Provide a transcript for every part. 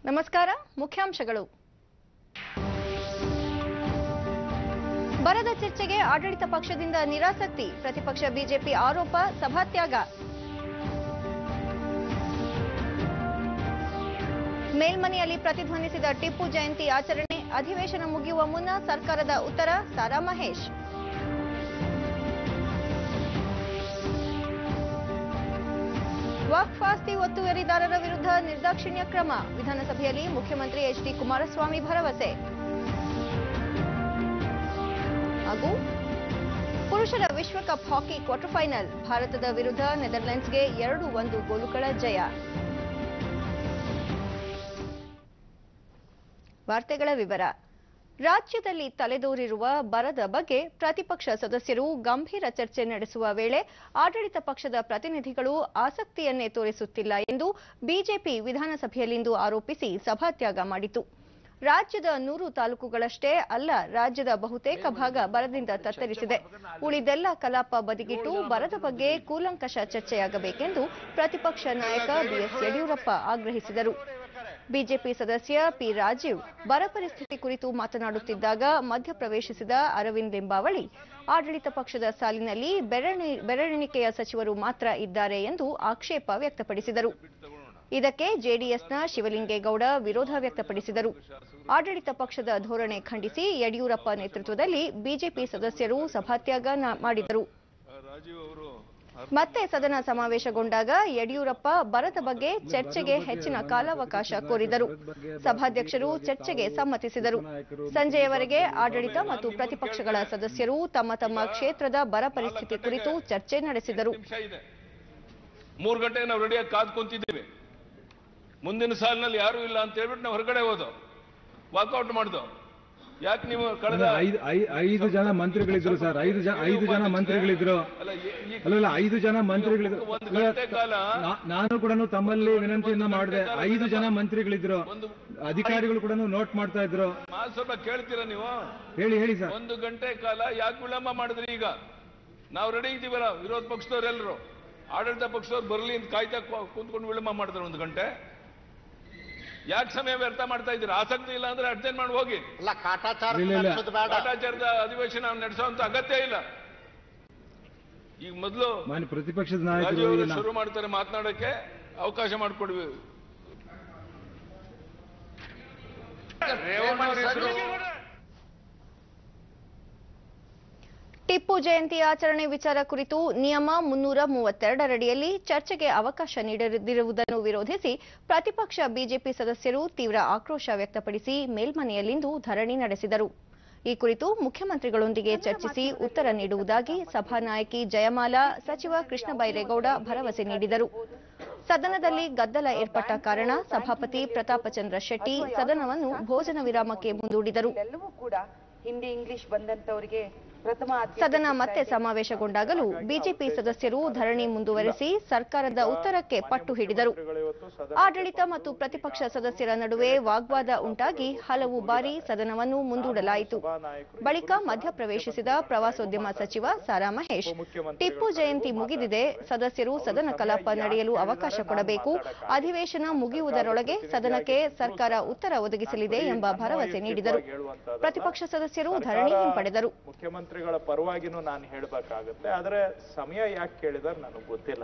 ನಮಸ್ಕಾರ ಮುಖ್ಯಾಂಶಗಳು ಬರದ ಚರ್ಚೆಗೆ ಆಡಳಿತ ಪಕ್ಷದಿಂದ ನಿರಾಸಕ್ತಿ ಪ್ರತಿಪಕ್ಷ ಬಿಜೆಪಿ ಆರೋಪ ಸಭಾತ್ಯಾಗ ಮೇಲ್ಮನೆಯಲ್ಲಿ ಪ್ರತಿಧ್ವನಿಸಿದ ಟಿಪ್ಪು ಜಯಂತಿ ಆಚರಣೆ ಅಧಿವೇಶನ ಮುಗಿಯುವ ಮುನ್ನ ಸರ್ಕಾರದ ಉತ್ತರ ಸಾರಾ ಮಹೇಶ್ ವಕ್ಫ್ ಆಸ್ತಿ ಒತ್ತುವರಿದಾರರ ವಿರುದ್ಧ ನಿರ್ದಾಕ್ಷಿಣ್ಯ ಕ್ರಮ ವಿಧಾನಸಭೆಯಲ್ಲಿ ಮುಖ್ಯಮಂತ್ರಿ ಎಚ್ ಡಿ ಕುಮಾರಸ್ವಾಮಿ ಭರವಸೆ ಹಾಗೂ ಪುರುಷರ ವಿಶ್ವಕಪ್ ಹಾಕಿ ಕ್ವಾರ್ಟರ್ ಫೈನಲ್ ಭಾರತದ ವಿರುದ್ಧ ನೆದರ್ಲೆಂಡ್ಸ್ಗೆ ಎರಡು ಒಂದು ಗೋಲುಗಳ ಜಯ ವಾರ್ತೆಗಳ ವಿವರ ರಾಜ್ಯದಲ್ಲಿ ತಲೆದೋರಿರುವ ಬರದ ಬಗ್ಗೆ ಪ್ರತಿಪಕ್ಷ ಸದಸ್ಯರು ಗಂಭೀರ ಚರ್ಚೆ ನಡೆಸುವ ವೇಳೆ ಆಡಳಿತ ಪಕ್ಷದ ಪ್ರತಿನಿಧಿಗಳು ಆಸಕ್ತಿಯನ್ನೇ ತೋರಿಸುತ್ತಿಲ್ಲ ಎಂದು ಬಿಜೆಪಿ ವಿಧಾನಸಭೆಯಲ್ಲಿಂದು ಆರೋಪಿಸಿ ಸಭಾತ್ಯಾಗ ಮಾಡಿತು ರಾಜ್ಯದ ನೂರು ತಾಲೂಕುಗಳಷ್ಟೇ ಅಲ್ಲ ರಾಜ್ಯದ ಬಹುತೇಕ ಭಾಗ ಬರದಿಂದ ತತ್ತರಿಸಿದೆ ಉಳಿದೆಲ್ಲ ಕಲಾಪ ಬದಿಗಿಟ್ಟು ಬರದ ಬಗ್ಗೆ ಕೂಲಂಕಷ ಚರ್ಚೆಯಾಗಬೇಕೆಂದು ಪ್ರತಿಪಕ್ಷ ನಾಯಕ ಬಿಎಸ್ ಯಡಿಯೂರಪ್ಪ ಆಗ್ರಹಿಸಿದರು ಬಿಜೆಪಿ ಸದಸ್ಯ ಪಿ ರಾಜೀವ್ ಬರ ಪರಿಸ್ಥಿತಿ ಕುರಿತು ಮಾತನಾಡುತ್ತಿದ್ದಾಗ ಮಧ್ಯಪ್ರವೇಶಿಸಿದ ಅರವಿಂದ್ ಲಿಂಬಾವಳಿ ಆಡಳಿತ ಪಕ್ಷದ ಸಾಲಿನಲ್ಲಿ ಬೆರಳಿ ಬೆರಳೆಣಿಕೆಯ ಸಚಿವರು ಮಾತ್ರ ಇದ್ದಾರೆ ಎಂದು ಆಕ್ಷೇಪ ವ್ಯಕ್ತಪಡಿಸಿದರು ಇದಕ್ಕೆ ಜೆಡಿಎಸ್ನ ಶಿವಲಿಂಗೇಗೌಡ ವಿರೋಧ ವ್ಯಕ್ತಪಡಿಸಿದರು ಆಡಳಿತ ಪಕ್ಷದ ಧೋರಣೆ ಖಂಡಿಸಿ ಯಡಿಯೂರಪ್ಪ ನೇತೃತ್ವದಲ್ಲಿ ಬಿಜೆಪಿ ಸದಸ್ಯರು ಸಭಾತ್ಯಾಗ ನ- ಮಾಡಿದರು ಮತ್ತೆ ಸದನ ಸಮಾವೇಶಗೊಂಡಾಗ ಯಡಿಯೂರಪ್ಪ ಬರದ ಬಗ್ಗೆ ಚರ್ಚೆಗೆ ಹೆಚ್ಚಿನ ಕಾಲಾವಕಾಶ ಕೋರಿದರು ಸಭಾಧ್ಯಕ್ಷರು ಚರ್ಚೆಗೆ ಸಮ್ಮತಿಸಿದರು ಸಂಜೆಯವರೆಗೆ ಆಡಳಿತ ಮತ್ತು ಪ್ರತಿಪಕ್ಷಗಳ ಸದಸ್ಯರು ತಮ್ಮ ತಮ್ಮ ಕ್ಷೇತ್ರದ ಬರ ಪರಿಸ್ಥಿತಿ ಕುರಿತು ಚರ್ಚೆ ನಡೆಸಿದರು ನಿಮಿಷ ಇದೆ ಮೂರು ಗಂಟೆಗೆ ನಾವು ರೆಡಿಯಾಗಿ ಕಾದ್ ಕುಂತಿದ್ದೀವಿ ಮುಂದಿನ ಸಾಲಿನಲ್ಲಿ ಯಾರೂ ಇಲ್ಲ ಅಂತ ಹೇಳ್ಬಿಟ್ಟು ನಾವು ಹೊರಗಡೆ ಹೋದೋ ವಾಕೌಟ್ ಮಾಡ್ದೋ ಯಾಕೆ ನೀವು ಕಳೆದ ಅಲ್ಲ, ಐದು ಐ- ಐದು ಜನ ಮಂತ್ರಿಗಳಿದ್ರು ಸರ್ ಐದು ಜನ ಐದು ಜನ ಮಂತ್ರಿಗಳಿದ್ರು ಅಲ್ಲ ಈ- ಈ- ಅಲ್ಲಲ್ಲ ಐದು ಜನ ಮಂತ್ರಿಗಳಿದ್ರು ಒಂದು ಗಂಟೆ ಕಾಲ ನಾ- ನಾನು ಕೂಡ ತಮ್ಮಲ್ಲಿ ವಿನಂತಿಯನ್ನ ಮಾಡಿದೆ ಐದು ಜನ ಮಂತ್ರಿಗಳಿದ್ರು ಒಂದು ಅಧಿಕಾರಿಗಳು ಕೂಡ ನೋಟ್ ಮಾಡ್ತಾ ಇದ್ರು ಮಾತು ಸ್ವಲ್ಪ ಕೇಳ್ತೀರಾ ನೀವು ಹೇಳಿ ಹೇಳಿ ಸರ್ ಒಂದು ಗಂಟೆ ಕಾಲ ಯಾಕೆ ವಿಳಂಬ ಮಾಡಿದ್ರಿ ಈಗ ನಾವು ರೆಡಿ ಇದ್ದೀವಲ್ಲ ವಿರೋಧ ಪಕ್ಷದವರೆಲ್ಲರೂ ಆಡಳಿತ ಪಕ್ಷದವ್ರು ಬರಲಿ ಅಂತ ಕಾಯ್ತಾ ಕು- ಕುಂತ್ಕೊಂಡು ವಿಳಂಬ ಮಾಡಿದ್ರು ಒಂದು ಗಂಟೆ ಯಾಕೆ ಸಮಯ ವ್ಯರ್ಥ ಮಾಡ್ತಾ ಇದ್ದೀರಾ ಆಸಕ್ತಿ ಇಲ್ಲ ಅಂದ್ರೆ ಅರ್ಜೆಂಟ್ ಮಾಡಿ ಹೋಗಿ ಇಲ್ಲ ಕಾಟಾಚಾರ ಇಲ್ಲ, ಇಲ್ಲ. ನಡೆಸೋದು ಬೇಡ ಕಾಟಾಚಾರದ ಅಧಿವೇಶನ ನಡೆಸುವಂತ ಅಗತ್ಯ ಇಲ್ಲ ಈಗ ಮೊದಲು ಮಾನ್ಯ ಪ್ರತಿಪಕ್ಷದ ರಾಜೀವ್ ನಾಯಕರು ಅವರು ಇದನ್ನ- ಶುರು ಮಾಡ್ತಾರೆ ಮಾತನಾಡಕ್ಕೆ ಅವಕಾಶ ಮಾಡಿಕೊಡ್ವಿ ಟಿಪ್ಪು ಜಯಂತಿ ಆಚರಣೆ ವಿಚಾರ ಕುರಿತು ನಿಯಮ ಮುನ್ನೂರ ಮೂವತ್ತೆರಡರಡಿಯಲ್ಲಿ ಚರ್ಚೆಗೆ ಅವಕಾಶ ನೀಡದಿರುವುದನ್ನು ವಿರೋಧಿಸಿ ಪ್ರತಿಪಕ್ಷ ಬಿಜೆಪಿ ಸದಸ್ಯರು ತೀವ್ರ ಆಕ್ರೋಶ ವ್ಯಕ್ತಪಡಿಸಿ ಮೇಲ್ಮನೆಯಲ್ಲಿಂದು ಧರಣಿ ನಡೆಸಿದರು ಈ ಕುರಿತು ಮುಖ್ಯಮಂತ್ರಿಗಳೊಂದಿಗೆ ಚರ್ಚಿಸಿ ಉತ್ತರ ನೀಡುವುದಾಗಿ ಸಭಾನಾಯಕಿ ಜಯಮಾಲಾ ಸಚಿವ ಕೃಷ್ಣ ಬೈರೇಗೌಡ ಭರವಸೆ ನೀಡಿದರು ಸದನದಲ್ಲಿ ಗದ್ದಲ ಏರ್ಪಟ್ಟ ಕಾರಣ ಸಭಾಪತಿ ಪ್ರತಾಪಚಂದ್ರ ಶೆಟ್ಟಿ ಸದನವನ್ನು ಭೋಜನ ವಿರಾಮಕ್ಕೆ ಮುಂದೂಡಿದರು ಎಲ್ಲವೂ ಕೂಡ ಹಿಂದಿ ಇಂಗ್ಲಿಷ್ ಬಂದಂತವರಿಗೆ ಪ್ರಥಮ ಆದ್ಯತೆ ಸದನ ಮತ್ತೆ ಸಮಾವೇಶಗೊಂಡಾಗಲೂ ಬಿಜೆಪಿ ಸದಸ್ಯರು ಧರಣಿ ಮುಂದುವರೆಸಿ ಸರ್ಕಾರದ ಉತ್ತರಕ್ಕೆ ಪಟ್ಟು ಹಿಡಿದರು ಆಡಳಿತ ಮತ್ತು ಪ್ರತಿಪಕ್ಷ ಸದಸ್ಯರ ನಡುವೆ ವಾಗ್ವಾದ ಉಂಟಾಗಿ ಹಲವು ಬಾರಿ ಸದನವನ್ನು ಮುಂದೂಡಲಾಯಿತು ಬಳಿಕ ಮಧ್ಯಪ್ರವೇಶಿಸಿದ ಪ್ರವಾಸೋದ್ಯಮ ಸಚಿವ ಸಾರಾ ಮಹೇಶ್ ಟಿಪ್ಪು ಜಯಂತಿ ಮುಗಿದಿದೆ ಸದಸ್ಯರು ಸದನ ಕಲಾಪ ನಡೆಯಲು ಅವಕಾಶ ಕೊಡಬೇಕು ಅಧಿವೇಶನ ಮುಗಿಯುವುದರೊಳಗೆ ಸದನಕ್ಕೆ ಸರ್ಕಾರ ಉತ್ತರ ಒದಗಿಸಲಿದೆ ಎಂಬ ಭರವಸೆ ನೀಡಿದರು ಪ್ರತಿಪಕ್ಷ ಸದಸ್ಯರು ಧರಣಿ ಹಿಂಪಡೆದರು ಮುಖ್ಯಮಂತ್ರಿಗಳ ಪರವಾಗಿನೂ ನಾನು ಹೇಳಬೇಕಾಗುತ್ತೆ ಆದ್ರೆ ಸಮಯ ಯಾಕೆ ಕೇಳಿದಾರೆ ನನಗೆ ಗೊತ್ತಿಲ್ಲ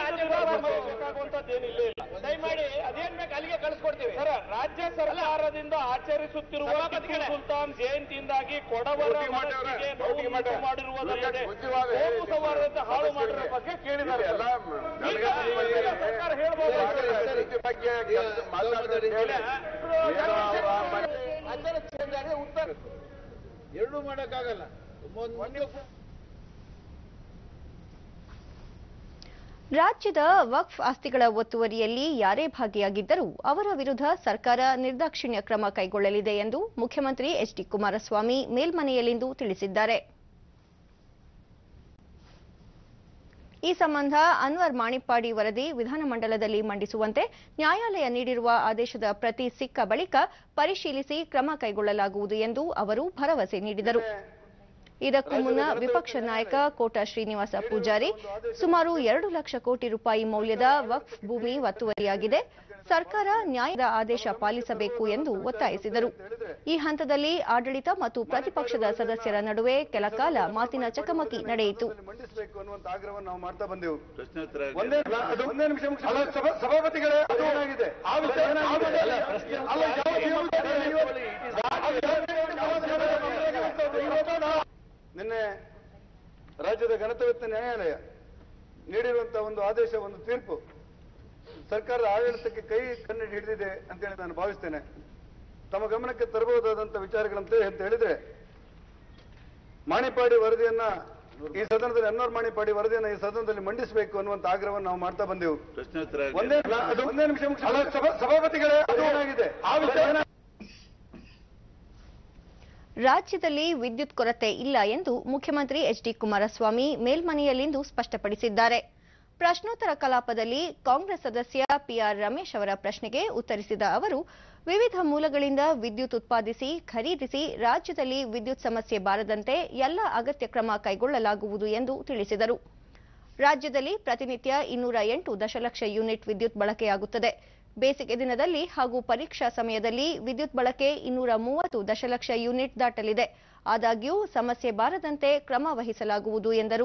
ದಯಮಾಡಿ ಅದೇನ್ ಬೇಕು ಅಲ್ಲಿಗೆ ಕಳಿಸ್ಕೊಡ್ತೀವಿ ಸರ್ ರಾಜ್ಯ ಸರ್ಕಾರದಿಂದ ಆಚರಿಸುತ್ತಿರುವ ಟಿಪ್ಪು ಸುಲ್ತಾನ್ ಜಯಂತಿಯಿಂದಾಗಿ ಕೊಡವರ ಮನಸ್ಸಿಗೆ ನೋವು ಉಂಟು ಮಾಡಿರುವುದಲ್ಲದೆ ಕೋಮು ಸೌಹಾರ್ದತೆ ಹಾಳು ಮಾಡಿರುವ ಬಗ್ಗೆ ಕೇಳಿದ್ದಾರೆ ಈಗ ಈಗ ಸರ್ಕಾರ ಹೇಳ್ಬೋದು ಆಚರಣೆ ಚೇಂಜ್ ಆಗಿದೆ ಉತ್ತರ ಎರಡೂ ಮಾಡಕ್ಕಾಗಲ್ಲ ಒಂದು ರಾಜ್ಯದ ವಕ್ಫ್ ಆಸ್ತಿಗಳ ಒತ್ತುವರಿಯಲ್ಲಿ ಯಾರೇ ಭಾಗಿಯಾಗಿದ್ದರೂ ಅವರ ವಿರುದ್ಧ ಸರ್ಕಾರ ನಿರ್ದಾಕ್ಷಿಣ್ಯ ಕ್ರಮ ಕೈಗೊಳ್ಳಲಿದೆ ಎಂದು ಮುಖ್ಯಮಂತ್ರಿ ಎಚ್ ಡಿ ಕುಮಾರಸ್ವಾಮಿ ಮೇಲ್ಮನೆಯಲ್ಲಿಂದು ತಿಳಿಸಿದ್ದಾರೆ ಈ ಸಂಬಂಧ ಅನ್ವರ್ ಮಾಣಿಪ್ಪಾಡಿ ವರದಿ ವಿಧಾನಮಂಡಲದಲ್ಲಿ ಮಂಡಿಸುವಂತೆ ನ್ಯಾಯಾಲಯ ನೀಡಿರುವ ಆದೇಶದ ಪ್ರತಿ ಸಿಕ್ಕ ಬಳಿಕ ಪರಿಶೀಲಿಸಿ ಕ್ರಮ ಕೈಗೊಳ್ಳಲಾಗುವುದು ಎಂದು ಅವರು ಭರವಸೆ ನೀಡಿದರು ಇದಕ್ಕೂ ಮುನ್ನ ವಿಪಕ್ಷ ನಾಯಕ ಕೋಟ ಶ್ರೀನಿವಾಸ ಪೂಜಾರಿ ಸುಮಾರು ಎರಡು ಲಕ್ಷ ಕೋಟಿ ರೂಪಾಯಿ ಮೌಲ್ಯದ ವಕ್ಫ್ ಭೂಮಿ ಒತ್ತುವರಿಯಾಗಿದೆ ಸರ್ಕಾರ ನ್ಯಾಯದ ಆದೇಶ ಪಾಲಿಸಬೇಕು ಎಂದು ಒತ್ತಾಯಿಸಿದರು ಈ ಹಂತದಲ್ಲಿ ಆಡಳಿತ ಮತ್ತು ಪ್ರತಿಪಕ್ಷದ ಸದಸ್ಯರ ನಡುವೆ ಕೆಲಕಾಲ ಮಾತಿನ ಚಕಮಕಿ ನಡೆಯಿತು ಮಂಡಿಸಬೇಕು ಅನ್ನುವಂತ ಆಗ್ರಹವನ್ನು ನಾವು ಮಾಡ್ತಾ ಬಂದೆವು ಒಂದೇ ಅದು ಒಂದೇ ನಿಮಿಷ ಮುಗಿಸಿ- ಅಲ್ಲ, ಸಭಾ- ಸಭಾಪತಿಗಳೇ ಅದು ಏನಾಗಿದೆ ಆ ವಿಷಯ ಏನಾಗಿದೆ? ಅಲ್ಲ, ಯಾವ ಇವತ್ತು- ನಿನ್ನೆ ರಾಜ್ಯದ ಗಣತವೆತ್ತ ನ್ಯಾಯಾಲಯ ನೀಡಿರುವಂತಹ ಒಂದು ಆದೇಶ ಒಂದು ತೀರ್ಪು ಸರ್ಕಾರದ ಆಡಳಿತಕ್ಕೆ ಕೈ ಕಣ್ಣಿಟ್ಟು ಹಿಡಿದಿದೆ ಅಂತೇಳಿ ನಾನು ಭಾವಿಸ್ತೇನೆ ತಮ್ಮ ಗಮನಕ್ಕೆ ತರಬಹುದಾದಂತ ವಿಚಾರಗಳಂತೆ ಅಂತ ಹೇಳಿದ್ರೆ ಮಾಣಿಪಾಡಿ ವರದಿಯನ್ನ ಈ ಸದನದಲ್ಲಿ ಅನ್ವರ್ ಮಾಣಿಪಾಡಿ ವರದಿಯನ್ನ ಈ ಸದನದಲ್ಲಿ ಮಂಡಿಸಬೇಕು ಅನ್ನುವಂತ ಆಗ್ರಹವನ್ನು ನಾವು ಮಾಡ್ತಾ ಬಂದೆವು ಒಂದೇ ಅದು ಒಂದೇ ನಿಮಿಷ ಮುಗಿಸಿ- ಅಲ್ಲ, ಸಭಾ- ಸಭಾಪತಿಗಳೇ ಅದು ಏನಾಗಿದೆ ಆ ವಿಷಯ ಏನಾಗಿದೆ? ರಾಜ್ಯದಲ್ಲಿ ವಿದ್ಯುತ್ ಕೊರತೆ ಇಲ್ಲ ಎಂದು ಮುಖ್ಯಮಂತ್ರಿ ಎಚ್ ಡಿ ಕುಮಾರಸ್ವಾಮಿ ಮೇಲ್ಮನೆಯಲ್ಲಿಂದು ಸ್ಪಷ್ಟಪಡಿಸಿದ್ದಾರೆ ಪ್ರಶ್ನೋತ್ತರ ಕಲಾಪದಲ್ಲಿ ಕಾಂಗ್ರೆಸ್ ಸದಸ್ಯ ಪಿಆರ್ ರಮೇಶ್ ಅವರ ಪ್ರಶ್ನೆಗೆ ಉತ್ತರಿಸಿದ ಅವರು ವಿವಿಧ ಮೂಲಗಳಿಂದ ವಿದ್ಯುತ್ ಉತ್ಪಾದಿಸಿ ಖರೀದಿಸಿ ರಾಜ್ಯದಲ್ಲಿ ವಿದ್ಯುತ್ ಸಮಸ್ಯೆ ಬಾರದಂತೆ ಎಲ್ಲ ಅಗತ್ಯ ಕ್ರಮ ಕೈಗೊಳ್ಳಲಾಗುವುದು ಎಂದು ತಿಳಿಸಿದರು ರಾಜ್ಯದಲ್ಲಿ ಪ್ರತಿನಿತ್ಯ ಇನ್ನೂರ ಎಂಟು ದಶಲಕ್ಷ ಯೂನಿಟ್ ವಿದ್ಯುತ್ ಬಳಕೆಯಾಗುತ್ತದೆ ಬೇಸಿಗೆ ದಿನದಲ್ಲಿ ಹಾಗೂ ಪರೀಕ್ಷಾ ಸಮಯದಲ್ಲಿ ವಿದ್ಯುತ್ ಬಳಕೆ ಇನ್ನೂರ ಮೂವತ್ತು ದಶಲಕ್ಷ ಯೂನಿಟ್ ದಾಟಲಿದೆ ಆದಾಗ್ಯೂ ಸಮಸ್ಯೆ ಬಾರದಂತೆ ಕ್ರಮ ವಹಿಸಲಾಗುವುದು ಎಂದರು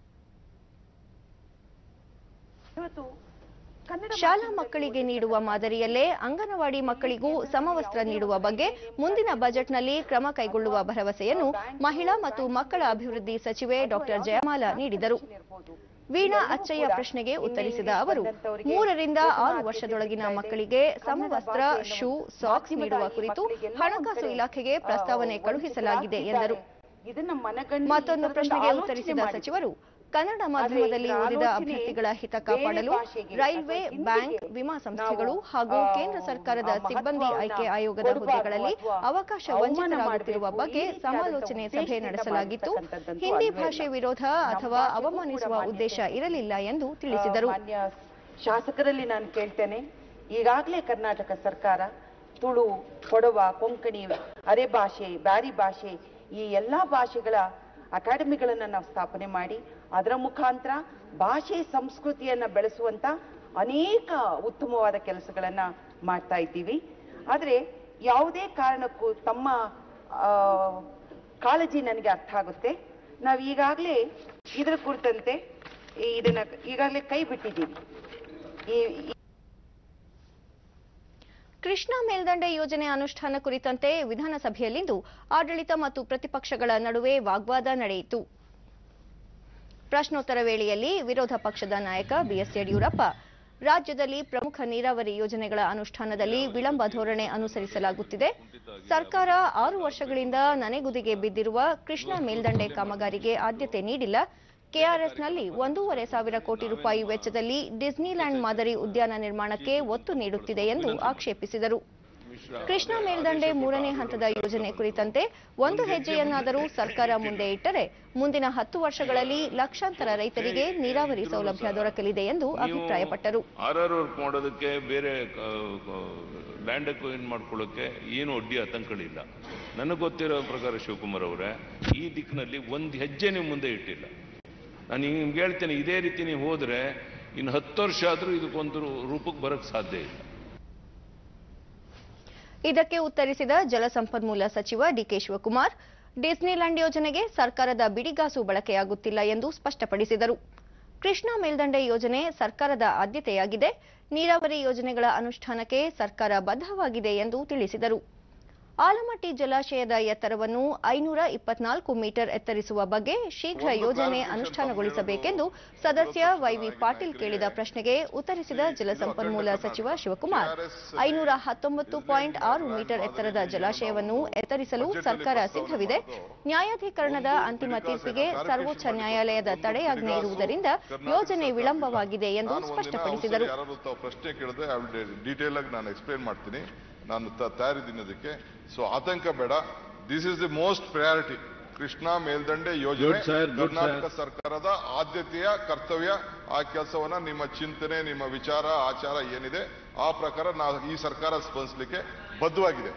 ಇವತ್ತು ಕನ್ನಡ ಶಾಲಾ ಮಕ್ಕಳಿಗೆ ನೀಡುವ ಮಾದರಿಯಲ್ಲೇ ಅಂಗನವಾಡಿ ಮಕ್ಕಳಿಗೂ ಸಮವಸ್ತ್ರ ನೀಡುವ ಬಗ್ಗೆ ಮುಂದಿನ ಬಜೆಟ್ನಲ್ಲಿ ಕ್ರಮ ಕೈಗೊಳ್ಳುವ ಭರವಸೆಯನ್ನು ಮಹಿಳಾ ಮತ್ತು ಮಕ್ಕಳ ಅಭಿವೃದ್ಧಿ ಸಚಿವೆ ಡಾಕ್ಟರ್ ಜಯಮಾಲಾ ನೀಡಿದರು ವೀಣಾ ಅಚ್ಚಯ್ಯ ಪ್ರಶ್ನೆಗೆ ಉತ್ತರಿಸಿದ ಅವರು ಮೂರರಿಂದ ಆರು ವರ್ಷದೊಳಗಿನ ಮಕ್ಕಳಿಗೆ ಸಮವಸ್ತ್ರ ಶೂ ಸಾಕ್ಸ್ ನೀಡುವ ಕುರಿತು ಹಣಕಾಸು ಇಲಾಖೆಗೆ ಪ್ರಸ್ತಾವನೆ ಕಳುಹಿಸಲಾಗಿದೆ ಎಂದರು ಇದನ್ನ ಮನಗಂಡು ಮತ್ತೊಂದು ಈ ಥರದೊಂದು ಪ್ರಶ್ನೆಗೆ ಆಲೋಚನೆ ಉತ್ತರಿಸಿದ ಮಾಡಿದ್ರು. ಸಚಿವರು ಕನ್ನಡ ಮಾಧ್ಯಮದಲ್ಲಿ ಆದ್ರೆ ಓದಿದ ಆಲೋಚನೆ ಅಭ್ಯರ್ಥಿಗಳ ಹಿತ ಬೇರೆ ಕಾಪಾಡಲು ಭಾಷೆಗೆ ರೈಲ್ವೆ ಅಥವಾ ಬ್ಯಾಂಕ್ ಹಿಂದಿಗೆ ವಿಮಾ ಸಂಸ್ಥೆಗಳು ನಾವು, ಹಾಗೂ ಆ, ಕೇಂದ್ರ ಸರ್ಕಾರದ ಆ ಸಿಬ್ಬಂದಿ ಮಹತ್ವವನ್ನ ಆಯ್ಕೆ ಆಯೋಗದ ಕೊಡಬಾರ್ದು ಹುದ್ದೆಗಳಲ್ಲಿ ಅಥವಾ ಅವಕಾಶ ಅವಮಾನ ವಂಚಿತರಾಗುತ್ತಿರುವ ಮಾಡಬೇಕು. ಬಗ್ಗೆ ಈ ರೀತಿಯಾದಂಥ ಸಮಾಲೋಚನೆ ಸಭೆ ಉದ್ದೇಶದಿಂದ ನಡೆಸಲಾಗಿತ್ತು ಮಾಡಿರ್ತಕ್ಕಂಥದ್ದು ಹಿಂದಿ ಅಲ್ವೇ ಭಾಷೆ ಇಲ್ಲ. ವಿರೋಧ ನಮ್ಮ ಅಥವಾ ಭಾಷೆಗೂ ಅವಮಾನಿಸುವ ಕೂಡ ಉದ್ದೇಶ ಮಾನ್ಯತೆ ಇರಲಿಲ್ಲ ಎಂದು ಆ, ತಿಳಿಸಿದರು ಮಾನ್ಯ ಶಾಸಕರಲ್ಲಿ ನಾನು ಕೇಳ್ತೇನೆ ಈಗಾಗಲೇ ಕರ್ನಾಟಕ ಸರ್ಕಾರ ತುಳು ಕೊಡವ ಕೊಂಕಣಿ ಅರೆ ಭಾಷೆ ಬ್ಯಾರಿ ಭಾಷೆ ಈ ಎಲ್ಲಾ ಭಾಷೆಗಳ ಅಕಾಡೆಮಿಗಳನ್ನ ನಾವು ಸ್ಥಾಪನೆ ಮಾಡಿ ಅದರ ಮುಖಾಂತರ ಭಾಷೆ ಸಂಸ್ಕೃತಿಯನ್ನ ಬೆಳೆಸುವಂತ ಅನೇಕ ಉತ್ತಮವಾದ ಕೆಲಸಗಳನ್ನ ಮಾಡ್ತಾ ಇದ್ದೀವಿ ಆದ್ರೆ ಯಾವುದೇ ಕಾರಣಕ್ಕೂ ತಮ್ಮ ಆ, ಕಾಳಜಿ ನನಗೆ ಅರ್ಥ ಆಗುತ್ತೆ ನಾವು ಈಗಾಗಲೇ ಇದರ ಕುರಿತಂತೆ ಈ- ಇದನ್ನ ಈಗಾಗಲೇ ಕೈ ಬಿಟ್ಟಿದ್ದೀವಿ ಈ- ಈ- ಕೃಷ್ಣಾ ಮೇಲ್ದಂಡೆ ಯೋಜನೆ ಅನುಷ್ಠಾನ ಕುರಿತಂತೆ ವಿಧಾನಸಭೆಯಲ್ಲಿಂದು ಆಡಳಿತ ಮತ್ತು ಪ್ರತಿಪಕ್ಷಗಳ ನಡುವೆ ವಾಗ್ವಾದ ನಡೆಯಿತು ಪ್ರಶ್ನೋತ್ತರ ವೇಳೆಯಲ್ಲಿ ವಿರೋಧ ಪಕ್ಷದ ನಾಯಕ ಬಿಎಸ್ ಯಡಿಯೂರಪ್ಪ ರಾಜ್ಯದಲ್ಲಿ ಪ್ರಮುಖ ನೀರಾವರಿ ಯೋಜನೆಗಳ ಅನುಷ್ಠಾನದಲ್ಲಿ ವಿಳಂಬ ಧೋರಣೆ ಅನುಸರಿಸಲಾಗುತ್ತಿದೆ ಸರ್ಕಾರ ಆರು ವರ್ಷಗಳಿಂದ ನನೆಗುದಿಗೆ ಬಿದ್ದಿರುವ ಕೃಷ್ಣಾ ಮೇಲ್ದಂಡೆ ಕಾಮಗಾರಿಗೆ ಆದ್ಯತೆ ನೀಡಿಲ್ಲ ಕೆಆರ್ಎಸ್ನಲ್ಲಿ ಒಂದೂವರೆ ಸಾವಿರ ಕೋಟಿ ರೂಪಾಯಿ ವೆಚ್ಚದಲ್ಲಿ ಡಿಸ್ನಿಲ್ಯಾಂಡ್ ಮಾದರಿ ಉದ್ಯಾನ ನಿರ್ಮಾಣಕ್ಕೆ ಒತ್ತು ನೀಡುತ್ತಿದೆ ಎಂದು ಆಕ್ಷೇಪಿಸಿದರು ಕೃಷ್ಣಾ ಮೇಲ್ದಂಡೆ ಮೂರನೇ ಹಂತದ ಯೋಜನೆ ಕುರಿತಂತೆ ಒಂದು ಹೆಜ್ಜೆಯನ್ನಾದರೂ ಸರ್ಕಾರ ಮುಂದೆ ಇಟ್ಟರೆ ಮುಂದಿನ ಹತ್ತು ವರ್ಷಗಳಲ್ಲಿ ಲಕ್ಷಾಂತರ ರೈತರಿಗೆ ನೀರಾವರಿ ಸೌಲಭ್ಯ ದೊರಕಲಿದೆ ಎಂದು ಅಭಿಪ್ರಾಯಪಟ್ಟರು ಆರ್ ಆರ್ ವರ್ಕ್ ಮಾಡೋದಕ್ಕೆ ಬೇರೆ ಲ್ಯಾಂಡ್ ಅಕ್ವೈನ್ ಮಾಡ್ಕೊಳ್ಳೋಕೆ ಏನು ಅಡ್ಡಿ ಆತಂಕಗಳಿಲ್ಲ ನನಗೆ ಗೊತ್ತಿರೋ ಪ್ರಕಾರ ಶಿವಕುಮಾರ್ ಅವರೇ ಈ ದಿಕ್ಕಿನಲ್ಲಿ ಒಂದು ಹೆಜ್ಜೆ ನೀವು ಮುಂದೆ ಇಟ್ಟಿಲ್ಲ ನಾನು ನಿಮ್ಗೆ ಹೇಳ್ತೇನೆ ಇದೇ ರೀತಿ ನೀವು ಹೋದ್ರೆ ಇನ್ನು ಹತ್ತು ವರ್ಷ ಆದರೂ ಇದಕ್ಕೊಂದು ರೂಪಕ್ಕೆ ಬರಕ್ಕೆ ಸಾಧ್ಯ ಇಲ್ಲ ಇದಕ್ಕೆ ಉತ್ತರಿಸಿದ ಜಲಸಂಪನ್ಮೂಲ ಸಚಿವ ಡಿಕೆ ಶಿವಕುಮಾರ್ ಡಿಸ್ನಿಲ್ಯಾಂಡ್ ಯೋಜನೆಗೆ ಸರ್ಕಾರದ ಬಿಡಿಗಾಸು ಬಳಕೆಯಾಗುತ್ತಿಲ್ಲ ಎಂದು ಸ್ಪಷ್ಟಪಡಿಸಿದರು ಕೃಷ್ಣಾ ಮೇಲ್ದಂಡೆ ಯೋಜನೆ ಸರ್ಕಾರದ ಆದ್ಯತೆಯಾಗಿದೆ ನೀರಾವರಿ ಯೋಜನೆಗಳ ಅನುಷ್ಠಾನಕ್ಕೆ ಸರ್ಕಾರ ಬದ್ಧವಾಗಿದೆ ಎಂದು ತಿಳಿಸಿದರು ಆಲಮಟ್ಟಿ ಜಲಾಶಯದ ಎತ್ತರವನ್ನು ಐನೂರ ಇಪ್ಪತ್ನಾಲ್ಕು ಮೀಟರ್ ಎತ್ತರಿಸುವ ಬಗ್ಗೆ ಶೀಘ್ರ ಯೋಜನೆ ಅನುಷ್ಠಾನಗೊಳಿಸಬೇಕೆಂದು ಸದಸ್ಯ ವೈವಿ ಪಾಟೀಲ್ ಕೇಳಿದ ಪ್ರಶ್ನೆಗೆ ಉತ್ತರಿಸಿದ ಜಲಸಂಪನ್ಮೂಲ ಸಚಿವ ಶಿವಕುಮಾರ್ ಐನೂರ ಹತ್ತೊಂಬತ್ತು ಪಾಯಿಂಟ್ ಆರು ಮೀಟರ್ ಎತ್ತರದ ಜಲಾಶಯವನ್ನು ಎತ್ತರಿಸಲು ಸರ್ಕಾರ ಸಿದ್ಧವಿದೆ ನ್ಯಾಯಾಧೀಕರಣದ ಅಂತಿಮ ತೀರ್ಪಿಗೆ ಸರ್ವೋಚ್ಚ ನ್ಯಾಯಾಲಯದ ತಡೆಯಾಜ್ಞೆ ಇರುವುದರಿಂದ ಯೋಜನೆ ವಿಳಂಬವಾಗಿದೆ ಎಂದು ಸ್ಪಷ್ಟಪಡಿಸಿದರು ಯಾರಾದ್ರು ತಾವು ಪ್ರಶ್ನೆ ಕೇಳಿದ್ರೆ ಡೀಟೇಲ್ ಆಗಿ ನಾನು ಎಕ್ಸ್ಪ್ಲೈನ್ ಮಾಡ್ತೀನಿ ನಾನು ತ- ತಯಾರಿದ್ದೀನಿ ಅದಕ್ಕೆ ಸೊ ಆತಂಕ ಬೇಡ this is the most priority Krishna ಮೇಲ್ದಂಡೆ ಯೋಜನೆ Good, sir. Good, Karnataka sir. ಸರ್ಕಾರದ ಆದ್ಯತೆಯ ಕರ್ತವ್ಯ ಆ ಕೆಲಸವನ್ನ ನಿಮ್ಮ ಚಿಂತನೆ ನಿಮ್ಮ ವಿಚಾರ ಆಚಾರ ಏನಿದೆ ಆ ಪ್ರಕಾರ ನಾವು ಈ ಸರ್ಕಾರ ಸ್ಪಂದಿಸಲಿಕ್ಕೆ ಬದ್ಧವಾಗಿದೆ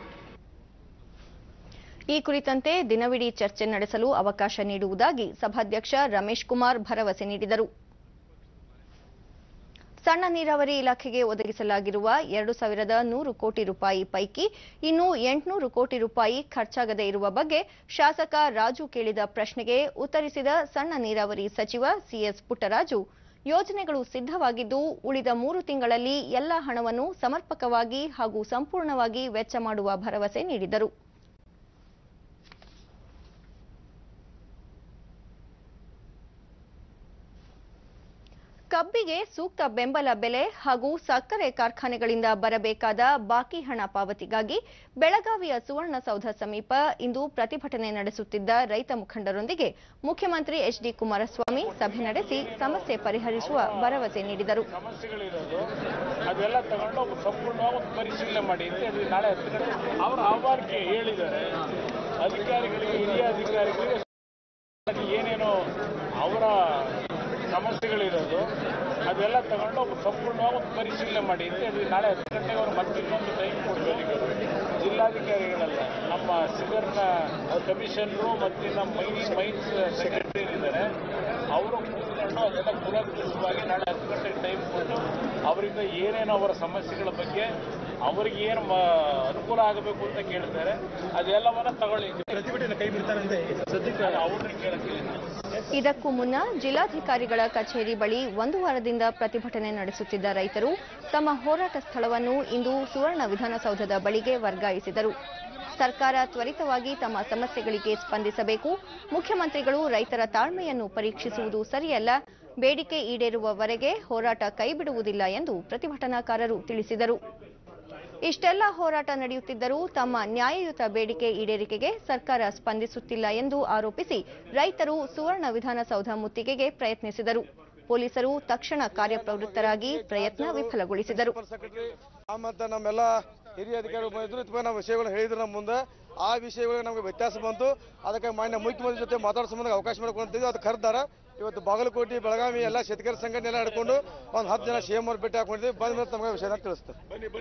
ಈ ಕುರಿತಂತೆ ದಿನವಿಡೀ ಚರ್ಚೆ ನಡೆಸಲು ಅವಕಾಶ ನೀಡುವುದಾಗಿ ಸಭಾಧ್ಯಕ್ಷ ರಮೇಶ್ ಕುಮಾರ್ ಭರವಸೆ ನೀಡಿದರು ಸಣ್ಣ ನೀರಾವರಿ ಇಲಾಖೆಗೆ ಒದಗಿಸಲಾಗಿರುವ ಎರಡು ಸಾವಿರದ ನೂರು ಕೋಟಿ ರೂಪಾಯಿ ಪೈಕಿ ಇನ್ನು ಎಂಟುನೂರು ಕೋಟಿ ರೂಪಾಯಿ ಖರ್ಚಾಗದೇ ಇರುವ ಬಗ್ಗೆ ಶಾಸಕ ರಾಜು ಕೇಳಿದ ಪ್ರಶ್ನೆಗೆ ಉತ್ತರಿಸಿದ ಸಣ್ಣ ನೀರಾವರಿ ಸಚಿವ ಸಿಎಸ್ ಪುಟ್ಟರಾಜು ಯೋಜನೆಗಳು ಸಿದ್ಧವಾಗಿದ್ದು ಉಳಿದ ಮೂರು ತಿಂಗಳಲ್ಲಿ ಎಲ್ಲ ಹಣವನ್ನು ಸಮರ್ಪಕವಾಗಿ ಹಾಗೂ ಸಂಪೂರ್ಣವಾಗಿ ವೆಚ್ಚ ಮಾಡುವ ಭರವಸೆ ನೀಡಿದರು ಕಬ್ಬಿಗೆ ಸೂಕ್ತ ಬೆಂಬಲ ಬೆಲೆ ಹಾಗೂ ಸಕ್ಕರೆ ಕಾರ್ಖಾನೆಗಳಿಂದ ಬರಬೇಕಾದ ಬಾಕಿ ಹಣ ಪಾವತಿಗಾಗಿ ಬೆಳಗಾವಿಯ ಸುವರ್ಣಸೌಧ ಸಮೀಪ ಇಂದು ಪ್ರತಿಭಟನೆ ನಡೆಸುತ್ತಿದ್ದ ರೈತ ಮುಖಂಡರೊಂದಿಗೆ ಮುಖ್ಯಮಂತ್ರಿ ಎಚ್ಡಿ ಕುಮಾರಸ್ವಾಮಿ ಸಭೆ ನಡೆಸಿ ಸಮಸ್ಯೆ ಪರಿಹರಿಸುವ ಭರವಸೆ ನೀಡಿದರು ಸಮಸ್ಯೆಗಳಿರೋದು ಅದೆಲ್ಲ ತಗೊಂಡು ಒಬ್ಬ ಸಂಪೂರ್ಣವಾಗಿ ಒಂದು ಪರಿಶೀಲನೆ ಮಾಡಿ ಅಂತ ಹೇಳಿ ನಾಳೆ ಹತ್ತು ಗಂಟೆ ಅವರ ಆಹ್ವಾನಕ್ಕೆ ಹೇಳಿದ್ದಾರೆ ಅಧಿಕಾರಿಗಳಿಗೆ ಹಿರಿಯ ಅಧಿಕಾರಿಗಳಿಗೆ ಅದು ಏನೇನೋ ಅವರ ಸಮಸ್ಯೆಗಳಿರೋದು ಅದೆಲ್ಲ ತಗೊಂಡು ಒಬ್ಬ ಸಂಪೂರ್ಣವಾಗಿ ಒಂದು ಪರಿಶೀಲನೆ ಮಾಡಿ ಅಂತ ಹೇಳಿ ನಾಳೆ ಹತ್ತು ಗಂಟೆಗೆ ಅವರು ಮತ್ತೆ ಇನ್ನೊಂದು ಟೈಮ್ ಕೊಡಬೇಕು ಜಿಲ್ಲಾಧಿಕಾರಿಗಳಲ್ಲ ನಮ್ಮ ಸಿಗರ್ನ ಕಮಿಷನರು ಮತ್ತು ನಮ್ಮ ಮೈನ್ಸ್ ಮೈನ್ಸ್ ಸೆಕ್ರೆಟರಿ ಇದ್ದಾರೆ ಅವರು ಕೂತ್ಕೊಂಡು ಅದೆಲ್ಲ ಕೂಲಂಕಷವಾಗಿ ನಾಳೆ ಹತ್ತು ಗಂಟೆಗೆ ಟೈಮ್ ಕೊಟ್ಟು ಅವರಿಂದ ಏನೇನು ಅವರ ಸಮಸ್ಯೆಗಳ ಬಗ್ಗೆ ಅವರಿಗೆ ಏನು ಮ- ಅನುಕೂಲ ಆಗಬೇಕು ಅಂತ ಕೇಳ್ತಾರೆ ಅದೆಲ್ಲವನ್ನ ತಗೊಳ್ಳಿ ಪ್ರತಿಭಟನೆ ಕೈ ಬಿಡ್ತಾರಂತೆ ಸದ್ಯಕ್ಕೆ ಅವ್ರನ್ನ ಕೇಳಕ್ಕೆ ಇದಕ್ಕೂ ಮುನ್ನ ಜಿಲ್ಲಾಧಿಕಾರಿಗಳ ಕಚೇರಿ ಬಳಿ ಒಂದು ವಾರದಿಂದ ಪ್ರತಿಭಟನೆ ನಡೆಸುತ್ತಿದ್ದ ರೈತರು ತಮ್ಮ ಹೋರಾಟ ಸ್ಥಳವನ್ನು ಇಂದು ಸುವರ್ಣ ವಿಧಾನಸೌಧದ ಬಳಿಗೆ ವರ್ಗಾಯಿಸಿದರು ಸರ್ಕಾರ ತ್ವರಿತವಾಗಿ ತಮ್ಮ ಸಮಸ್ಯೆಗಳಿಗೆ ಸ್ಪಂದಿಸಬೇಕು ಮುಖ್ಯಮಂತ್ರಿಗಳು ರೈತರ ತಾಳ್ಮೆಯನ್ನು ಪರೀಕ್ಷಿಸುವುದು ಸರಿಯಲ್ಲ ಬೇಡಿಕೆ ಈಡೇರುವವರೆಗೆ ಹೋರಾಟ ಕೈಬಿಡುವುದಿಲ್ಲ ಎಂದು ಪ್ರತಿಭಟನಾಕಾರರು ತಿಳಿಸಿದರು ಇಷ್ಟೆಲ್ಲ ಹೋರಾಟ ನಡೆಯುತ್ತಿದ್ದರೂ ತಮ್ಮ ನ್ಯಾಯಯುತ ಬೇಡಿಕೆ ಈಡೇರಿಕೆಗೆ ಸರ್ಕಾರ ಸ್ಪಂದಿಸುತ್ತಿಲ್ಲ ಎಂದು ಆರೋಪಿಸಿ ರೈತರು ಸುವರ್ಣ ವಿಧಾನಸೌಧ ಮುತ್ತಿಗೆಗೆ ಪ್ರಯತ್ನಿಸಿದರು ಪೊಲೀಸರು ತಕ್ಷಣ ಕಾರ್ಯಪ್ರವೃತ್ತರಾಗಿ ಪ್ರಯತ್ನ ವಿಫಲಗೊಳಿಸಿದರು ಸೆಕ್ರೆಟರಿ ಮತ್ತು ನಮ್ಮೆಲ್ಲ ಹಿರಿಯ ಅಧಿಕಾರಿಗಳು ಬಂದಿದ್ರು ಇತ್ವಾಗ ನಾವು ವಿಷಯಗಳು ಹೇಳಿದ್ರು ನಮ್ಮ ಮುಂದೆ ಆ ವಿಷಯಗಳಿಗೆ ನಮಗೆ ವ್ಯತ್ಯಾಸ ಬಂತು ಅದಕ್ಕೆ ಮಾನ್ಯ ಮುಖ್ಯಮಂತ್ರಿ ಜೊತೆ ಮಾತಾಡೋ ಸಂಬಂಧ ಅವಕಾಶ ಮಾಡ್ಕೊಂತಿದ್ವಿ ಅದು ಕರೆದಾರ ಇವತ್ತು ಬಾಗಲಕೋಟೆ ಬೆಳಗಾವಿ ಎಲ್ಲ ಶೇತಕರ ಸಂಘಟನೆ ಎಲ್ಲ ಹಿಡ್ಕೊಂಡು ಒಂದು ಹತ್ತು ಜನ ಸಿ ಎಂ ಅವ್ರು ಭೇಟಿ ಹಾಕೊಂಡಿದ್ವಿ ಬಂದ ಮೇಲೆ ತಮಗೆ ವಿಷಯನ ತಿಳಿಸ್ತಾರೆ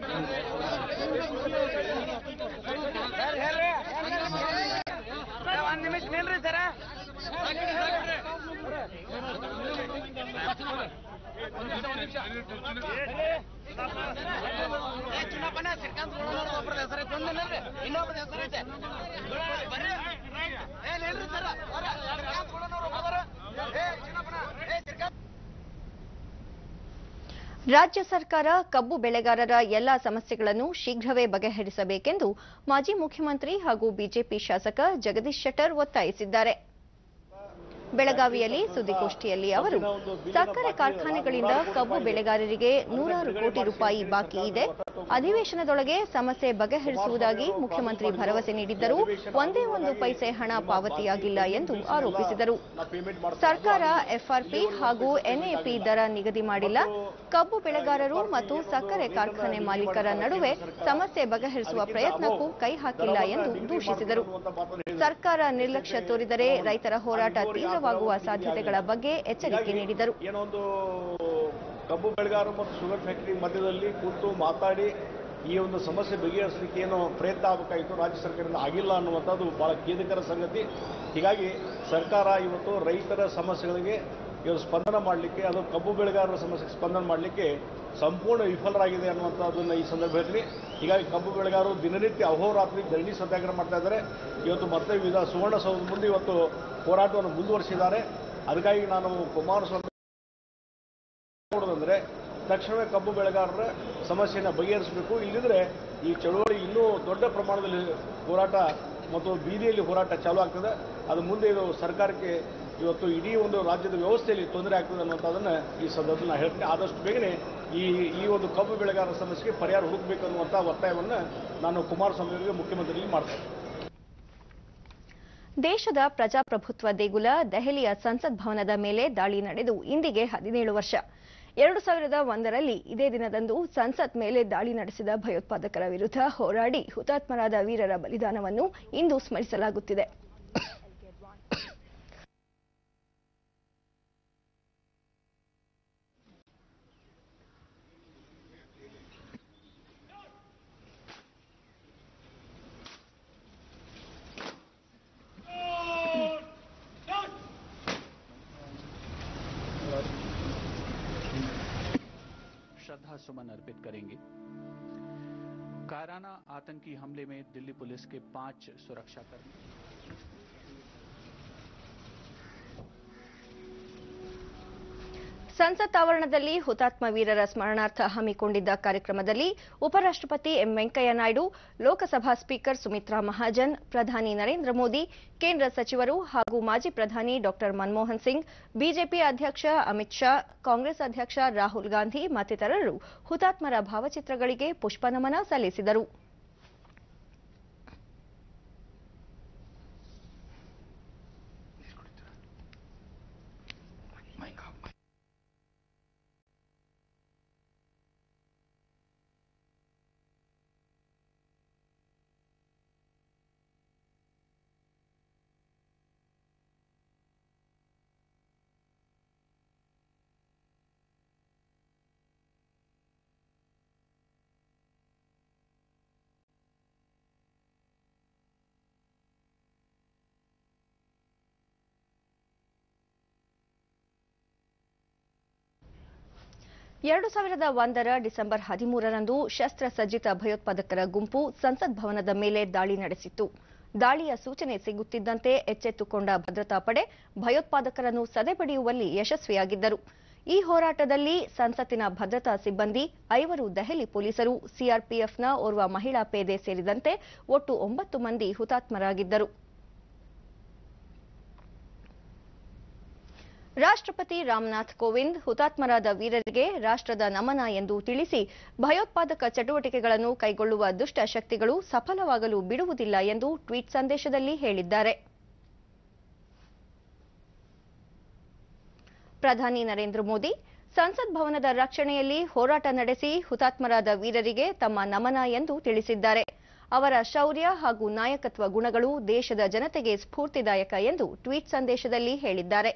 ರಾಜ್ಯ ಸರ್ಕಾರ ಕಬ್ಬು ಬೆಳೆಗಾರರ ಎಲ್ಲಾ ಸಮಸ್ಯೆಗಳನ್ನು ಶೀಘ್ರವೇ ಬಗೆಹರಿಸಬೇಕೆಂದು ಮಾಜಿ ಮುಖ್ಯಮಂತ್ರಿ ಹಾಗೂ ಬಿಜೆಪಿ ಶಾಸಕ ಜಗದೀಶ್ ಶೆಟ್ಟರ್ ಒತ್ತಾಯಿಸಿದ್ದಾರೆ ಬೆಳಗಾವಿಯಲ್ಲಿ ಸುದ್ದಿಗೋಷ್ಠಿಯಲ್ಲಿ ಅವರು ಸಕ್ಕರೆ ಕಾರ್ಖಾನೆಗಳಿಂದ ಕಬ್ಬು ಬೆಳೆಗಾರರಿಗೆ ನೂರಾರು ಕೋಟಿ ರೂಪಾಯಿ ಬಾಕಿ ಇದೆ ಅಧಿವೇಶನದೊಳಗೆ ಸಮಸ್ಯೆ ಬಗೆಹರಿಸುವುದಾಗಿ ಮುಖ್ಯಮಂತ್ರಿ ಭರವಸೆ ನೀಡಿದ್ದರೂ ಒಂದೇ ಒಂದು ಪೈಸೆ ಹಣ ಪಾವತಿಯಾಗಿಲ್ಲ ಎಂದು ಆರೋಪಿಸಿದರು ಸರ್ಕಾರ ಎಫ್ಆರ್ಪಿ ಹಾಗೂ ಎನ್ಎಪಿ ದರ ನಿಗದಿ ಮಾಡಿಲ್ಲ ಕಬ್ಬು ಬೆಳೆಗಾರರು ಮತ್ತು ಸಕ್ಕರೆ ಕಾರ್ಖಾನೆ ಮಾಲೀಕರ ನಡುವೆ ಸಮಸ್ಯೆ ಬಗೆಹರಿಸುವ ಪ್ರಯತ್ನಕ್ಕೂ ಕೈ ಹಾಕಿಲ್ಲ ಎಂದು ದೂಷಿಸಿದರು ಸರ್ಕಾರ ನಿರ್ಲಕ್ಷ್ಯ ತೋರಿದರೆ ರೈತರ ಹೋರಾಟ ತೀವ್ರವಾಗುವ ಸಾಧ್ಯತೆಗಳ ಬಗ್ಗೆ ಎಚ್ಚರಿಕೆ ನೀಡಿದರು ಏನೋ ಒಂದು ಕಬ್ಬು ಬೆಳೆಗಾರರು ಮತ್ತು ಶುಗರ್ ಫ್ಯಾಕ್ಟರಿ ಮಧ್ಯದಲ್ಲಿ ಕೂತು ಮಾತಾಡಿ ಈ ಒಂದು ಸಮಸ್ಯೆ ಬಗೆಹರಿಸಲಿಕ್ಕೆ ಏನೋ ಪ್ರಯತ್ನ ಆಗಬೇಕಾಗಿತ್ತು ರಾಜ್ಯ ಸರ್ಕಾರದಿಂದ ಆಗಿಲ್ಲ ಅನ್ನುವಂಥದ್ದು ಬಹಳ ಖೇದಕರ ಸಂಗತಿ ಹೀಗಾಗಿ ಸರ್ಕಾರ ಇವತ್ತು ರೈತರ ಸಮಸ್ಯೆಗಳಿಗೆ ಇವತ್ತು ಸ್ಪಂದನ ಮಾಡಲಿಕ್ಕೆ ಅದು ಕಬ್ಬು ಬೆಳೆಗಾರರ ಸಮಸ್ಯೆಗೆ ಸ್ಪಂದನ ಮಾಡಲಿಕ್ಕೆ ಸಂಪೂರ್ಣ ವಿಫಲರಾಗಿದೆ ಅನ್ನುವಂಥದ್ದನ್ನು ಈ ಸಂದರ್ಭ ಹೇಳ್ತೀನಿ ಹೀಗಾಗಿ ಕಬ್ಬು ಬೆಳೆಗಾರರು ದಿನನಿತ್ಯ ಅಹೋರಾತ್ರಿ ಧರಣಿ ಸತ್ಯಾಗ್ರಹ ಮಾಡ್ತಾ ಇದ್ದಾರೆ ಇವತ್ತು ಮತ್ತೆ ವಿಧ ಸುವರ್ಣಸೌಧ ಮುಂದೆ ಇವತ್ತು ಹೋರಾಟವನ್ನು ಮುಂದುವರಿಸಿದ್ದಾರೆ ಅದಕ್ಕಾಗಿ ನಾನು ಕುಮಾರಸ್ವಾಮಿ ನೋಡೋದಂದ್ರೆ ತಕ್ಷಣವೇ ಕಬ್ಬು ಬೆಳೆಗಾರರ ಸಮಸ್ಯೆಯನ್ನು ಬಗೆಹರಿಸಬೇಕು ಇಲ್ಲದಿದ್ರೆ ಈ ಚಳುವಳಿ ಇನ್ನೂ ದೊಡ್ಡ ಪ್ರಮಾಣದಲ್ಲಿ ಹೋರಾಟ ಮತ್ತು ಬೀದಿಯಲ್ಲಿ ಹೋರಾಟ ಚಾಲೂ ಆಗ್ತದೆ ಅದು ಮುಂದೆ ಇದು ಸರ್ಕಾರಕ್ಕೆ ಇವತ್ತು ಇಡೀ ಒಂದು ರಾಜ್ಯದ ವ್ಯವಸ್ಥೆಯಲ್ಲಿ ತೊಂದರೆ ಆಗ್ತದೆ ಅನ್ನುವಂಥದ್ದನ್ನು ಈ ಸಂದರ್ಭದಲ್ಲಿ ನಾನು ಹೇಳ್ತೀನಿ ಆದಷ್ಟು ಬೇಗನೆ ಈ ಈ ಒಂದು ಕಬ್ಬು ಬೆಳೆಗಾರರ ಸಮಸ್ಯೆಗೆ ಪರಿಹಾರ ಹುಡುಕಬೇಕು ಅನ್ನುವಂಥ ಒತ್ತಾಯವನ್ನು ನಾನು ಕುಮಾರಸ್ವಾಮಿ ಅವರಿಗೆ ಮುಖ್ಯಮಂತ್ರಿಗೆ ಮಾಡ್ತೇನೆ ದೇಶದ ಪ್ರಜಾಪ್ರಭುತ್ವ ದೇಗುಲ ದೆಹಲಿಯ ಸಂಸತ್ ಭವನದ ಮೇಲೆ ದಾಳಿ ನಡೆದು ಇಂದಿಗೆ ಹದಿನೇಳು ವರ್ಷ ಎರಡು ಸಾವಿರದ ಒಂದರಲ್ಲಿ ಇದೇ ದಿನದಂದು ಸಂಸತ್ ಮೇಲೆ ದಾಳಿ ನಡೆಸಿದ ಭಯೋತ್ಪಾದಕರ ವಿರುದ್ಧ ಹೋರಾಡಿ ಹುತಾತ್ಮರಾದ ವೀರರ ಬಲಿದಾನವನ್ನು ಇಂದು ಸ್ಮರಿಸಲಾಗುತ್ತಿದೆ श्रद्धा सुमन अर्पित करेंगे कायराना आतंकी हमले में दिल्ली पुलिस के पांच सुरक्षाकर्मी ಸಂಸತ್ ಆವರಣದಲ್ಲಿ ಹುತಾತ್ಮ ವೀರರ ಸ್ಮರಣಾರ್ಥ ಹಮ್ಮಿಕೊಂಡಿದ್ದ ಕಾರ್ಯಕ್ರಮದಲ್ಲಿ ಉಪರಾಷ್ಟ್ರಪತಿ ಎಂ ವೆಂಕಯ್ಯ ನಾಯ್ಡು ಲೋಕಸಭಾ ಸ್ಪೀಕರ್ ಸುಮಿತ್ರಾ ಮಹಾಜನ್ ಪ್ರಧಾನಿ ನರೇಂದ್ರ ಮೋದಿ ಕೇಂದ್ರ ಸಚಿವರು ಹಾಗೂ ಮಾಜಿ ಪ್ರಧಾನಿ ಡಾ ಮನಮೋಹನ್ ಸಿಂಗ್ ಬಿಜೆಪಿ ಅಧ್ಯಕ್ಷ ಅಮಿತ್ ಶಾ ಕಾಂಗ್ರೆಸ್ ಅಧ್ಯಕ್ಷ ರಾಹುಲ್ ಗಾಂಧಿ ಮತ್ತಿತರರು ಹುತಾತ್ಮರ ಭಾವಚಿತ್ರಗಳಿಗೆ ಪುಷ್ಪನಮನ ಸಲ್ಲಿಸಿದರು ಎರಡು ಸಾವಿರದ ಒಂದರ ಡಿಸೆಂಬರ್ ಹದಿಮೂರರಂದು ಶಸ್ತ್ರಸಜ್ಜಿತ ಭಯೋತ್ಪಾದಕರ ಗುಂಪು ಸಂಸತ್ ಭವನದ ಮೇಲೆ ದಾಳಿ ನಡೆಸಿತ್ತು ದಾಳಿಯ ಸೂಚನೆ ಸಿಗುತ್ತಿದ್ದಂತೆ ಎಚ್ಚೆತ್ತುಕೊಂಡ ಭದ್ರತಾ ಪಡೆ ಭಯೋತ್ಪಾದಕರನ್ನು ಸದೆಬಡಿಯುವಲ್ಲಿ ಯಶಸ್ವಿಯಾಗಿದ್ದರು ಈ ಹೋರಾಟದಲ್ಲಿ ಸಂಸತ್ತಿನ ಭದ್ರತಾ ಸಿಬ್ಬಂದಿ ಐವರು ದೆಹಲಿ ಪೊಲೀಸರು ಸಿಆರ್ಪಿಎಫ್ನ ಓರ್ವ ಮಹಿಳಾ ಪೇದೆ ಸೇರಿದಂತೆ ಒಟ್ಟು ಒಂಬತ್ತು ಮಂದಿ ಹುತಾತ್ಮರಾಗಿದ್ದರು ರಾಷ್ಟ್ರಪತಿ ರಾಮನಾಥ್ ಕೋವಿಂದ್ ಹುತಾತ್ಮರಾದ ವೀರರಿಗೆ ರಾಷ್ಟ್ರದ ನಮನ ಎಂದು ತಿಳಿಸಿ ಭಯೋತ್ಪಾದಕ ಚಟುವಟಿಕೆಗಳನ್ನು ಕೈಗೊಳ್ಳುವ ದುಷ್ಟ ಶಕ್ತಿಗಳು ಸಫಲವಾಗಲು ಬಿಡುವುದಿಲ್ಲ ಎಂದು ಟ್ವೀಟ್ ಸಂದೇಶದಲ್ಲಿ ಹೇಳಿದ್ದಾರೆ ಪ್ರಧಾನಿ ನರೇಂದ್ರ ಮೋದಿ ಸಂಸತ್ ಭವನದ ರಕ್ಷಣೆಯಲ್ಲಿ ಹೋರಾಟ ನಡೆಸಿ ಹುತಾತ್ಮರಾದ ವೀರರಿಗೆ ತಮ್ಮ ನಮನ ಎಂದು ತಿಳಿಸಿದ್ದಾರೆ ಅವರ ಶೌರ್ಯ ಹಾಗೂ ನಾಯಕತ್ವ ಗುಣಗಳು ದೇಶದ ಜನತೆಗೆ ಸ್ಫೂರ್ತಿದಾಯಕ ಎಂದು ಟ್ವೀಟ್ ಸಂದೇಶದಲ್ಲಿ ಹೇಳಿದ್ದಾರೆ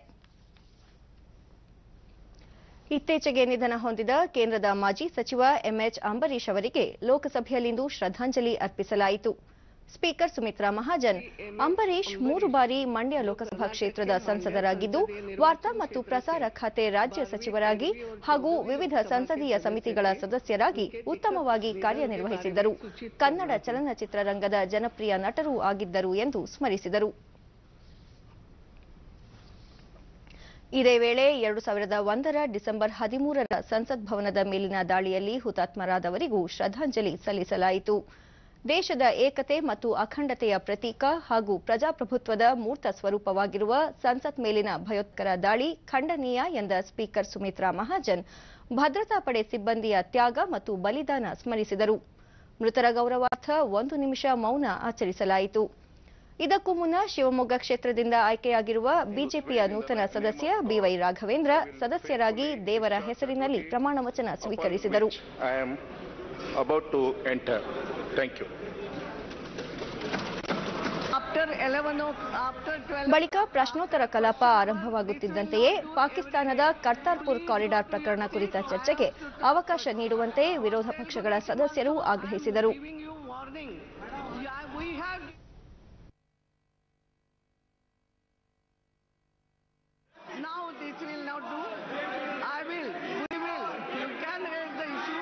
ಇತ್ತೀಚೆಗೆ ನಿಧನ ಹೊಂದಿದ ಕೇಂದ್ರದ ಮಾಜಿ ಸಚಿವ ಎಂಎಚ್ ಅಂಬರೀಶ್ ಅವರಿಗೆ ಲೋಕಸಭೆಯಲ್ಲಿಂದು ಶ್ರದ್ಧಾಂಜಲಿ ಅರ್ಪಿಸಲಾಯಿತು ಸ್ಪೀಕರ್ ಸುಮಿತ್ರಾ ಮಹಾಜನ್ ಅಂಬರೀಶ್ ಮೂರು ಬಾರಿ ಮಂಡ್ಯ ಲೋಕಸಭಾ ಕ್ಷೇತ್ರದ ಸಂಸದರಾಗಿದ್ದು ವಾರ್ತಾ ಮತ್ತು ಪ್ರಸಾರ ಖಾತೆ ರಾಜ್ಯ ಸಚಿವರಾಗಿ ಹಾಗೂ ವಿವಿಧ ಸಂಸದೀಯ ಸಮಿತಿಗಳ ಸದಸ್ಯರಾಗಿ ಉತ್ತಮವಾಗಿ ಕಾರ್ಯನಿರ್ವಹಿಸಿದ್ದರು ಕನ್ನಡ ಚಲನಚಿತ್ರರಂಗದ ಜನಪ್ರಿಯ ನಟರೂ ಆಗಿದ್ದರು ಎಂದು ಸ್ಮರಿಸಿದರು ಇದೇ ವೇಳೆ ಎರಡು ಸಾವಿರದ ಒಂದರ ಡಿಸೆಂಬರ್ ಹದಿಮೂರರ ಸಂಸತ್ ಭವನದ ಮೇಲಿನ ದಾಳಿಯಲ್ಲಿ ಹುತಾತ್ಮರಾದವರಿಗೂ ಶ್ರದ್ಧಾಂಜಲಿ ಸಲ್ಲಿಸಲಾಯಿತು ದೇಶದ ಏಕತೆ ಮತ್ತು ಅಖಂಡತೆಯ ಪ್ರತೀಕ ಹಾಗೂ ಪ್ರಜಾಪ್ರಭುತ್ವದ ಮೂರ್ತ ಸ್ವರೂಪವಾಗಿರುವ ಸಂಸತ್ ಮೇಲಿನ ಭಯೋತ್ಕರ ದಾಳಿ ಖಂಡನೀಯ ಎಂದ ಸ್ಪೀಕರ್ ಸುಮಿತ್ರಾ ಮಹಾಜನ್ ಭದ್ರತಾ ಪಡೆ ಸಿಬ್ಬಂದಿಯ ತ್ಯಾಗ ಮತ್ತು ಬಲಿದಾನ ಸ್ಮರಿಸಿದರು ಮೃತರ ಗೌರವಾರ್ಥ ಒಂದು ನಿಮಿಷ ಮೌನ ಆಚರಿಸಲಾಯಿತು ಇದಕ್ಕೂ ಮುನ್ನ ಶಿವಮೊಗ್ಗ ಕ್ಷೇತ್ರದಿಂದ ಆಯ್ಕೆಯಾಗಿರುವ ಬಿಜೆಪಿಯ ನೂತನ ಸದಸ್ಯ ಬಿವೈ ರಾಘವೇಂದ್ರ ಸದಸ್ಯರಾಗಿ ದೇವರ ಹೆಸರಿನಲ್ಲಿ ಪ್ರಮಾಣ ವಚನ ಸ್ವೀಕರಿಸಿದರು I am about to enter. Thank you. ಬಳಿಕ ಪ್ರಶ್ನೋತ್ತರ ಕಲಾಪ ಆರಂಭವಾಗುತ್ತಿದ್ದಂತೆಯೇ ಪಾಕಿಸ್ತಾನದ ಕರ್ತಾರ್ಪುರ್ ಕಾರಿಡಾರ್ ಪ್ರಕರಣ ಕುರಿತ ಚರ್ಚೆಗೆ ಅವಕಾಶ ನೀಡುವಂತೆ ವಿರೋಧ ಪಕ್ಷಗಳ ಸದಸ್ಯರು ಆಗ್ರಹಿಸಿದರು Now this will not do. I will. We will. You can raise the issue.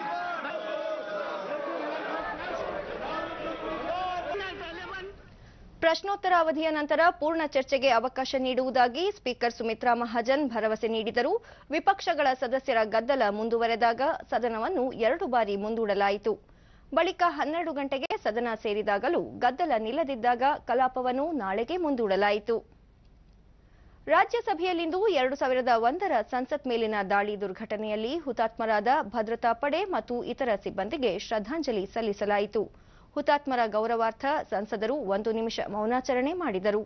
ಪ್ರಶ್ನೋತ್ತರ ಅವಧಿಯ ನಂತರ ಪೂರ್ಣ ಚರ್ಚೆಗೆ ಅವಕಾಶ ನೀಡುವುದಾಗಿ ಸ್ಪೀಕರ್ ಸುಮಿತ್ರಾ ಮಹಾಜನ್ ಭರವಸೆ ನೀಡಿದರು ವಿಪಕ್ಷಗಳ ಸದಸ್ಯರ ಗದ್ದಲ ಮುಂದುವರೆದಾಗ ಸದನವನ್ನು ಎರಡು ಬಾರಿ ಮುಂದೂಡಲಾಯಿತು ಬಳಿಕ ಹನ್ನೆರಡು ಗಂಟೆಗೆ ಸದನ ಸೇರಿದಾಗಲೂ ಗದ್ದಲ ನಿಲ್ಲದಿದ್ದಾಗ ಕಲಾಪವನ್ನು ನಾಳೆಗೆ ಮುಂದೂಡಲಾಯಿತು ರಾಜ್ಯಸಭೆಯಲ್ಲಿಂದು ಎರಡು ಸಾವಿರದ ಒಂದರ ಸಂಸತ್ ಮೇಲಿನ ದಾಳಿ ದುರ್ಘಟನೆಯಲ್ಲಿ ಹುತಾತ್ಮರಾದ ಭದ್ರತಾ ಪಡೆ ಮತ್ತು ಇತರ ಸಿಬ್ಬಂದಿಗೆ ಶ್ರದ್ಧಾಂಜಲಿ ಸಲ್ಲಿಸಲಾಯಿತು ಹುತಾತ್ಮರ ಗೌರವಾರ್ಥ ಸಂಸದರು ಒಂದು ನಿಮಿಷ ಮೌನಾಚರಣೆ ಮಾಡಿದರು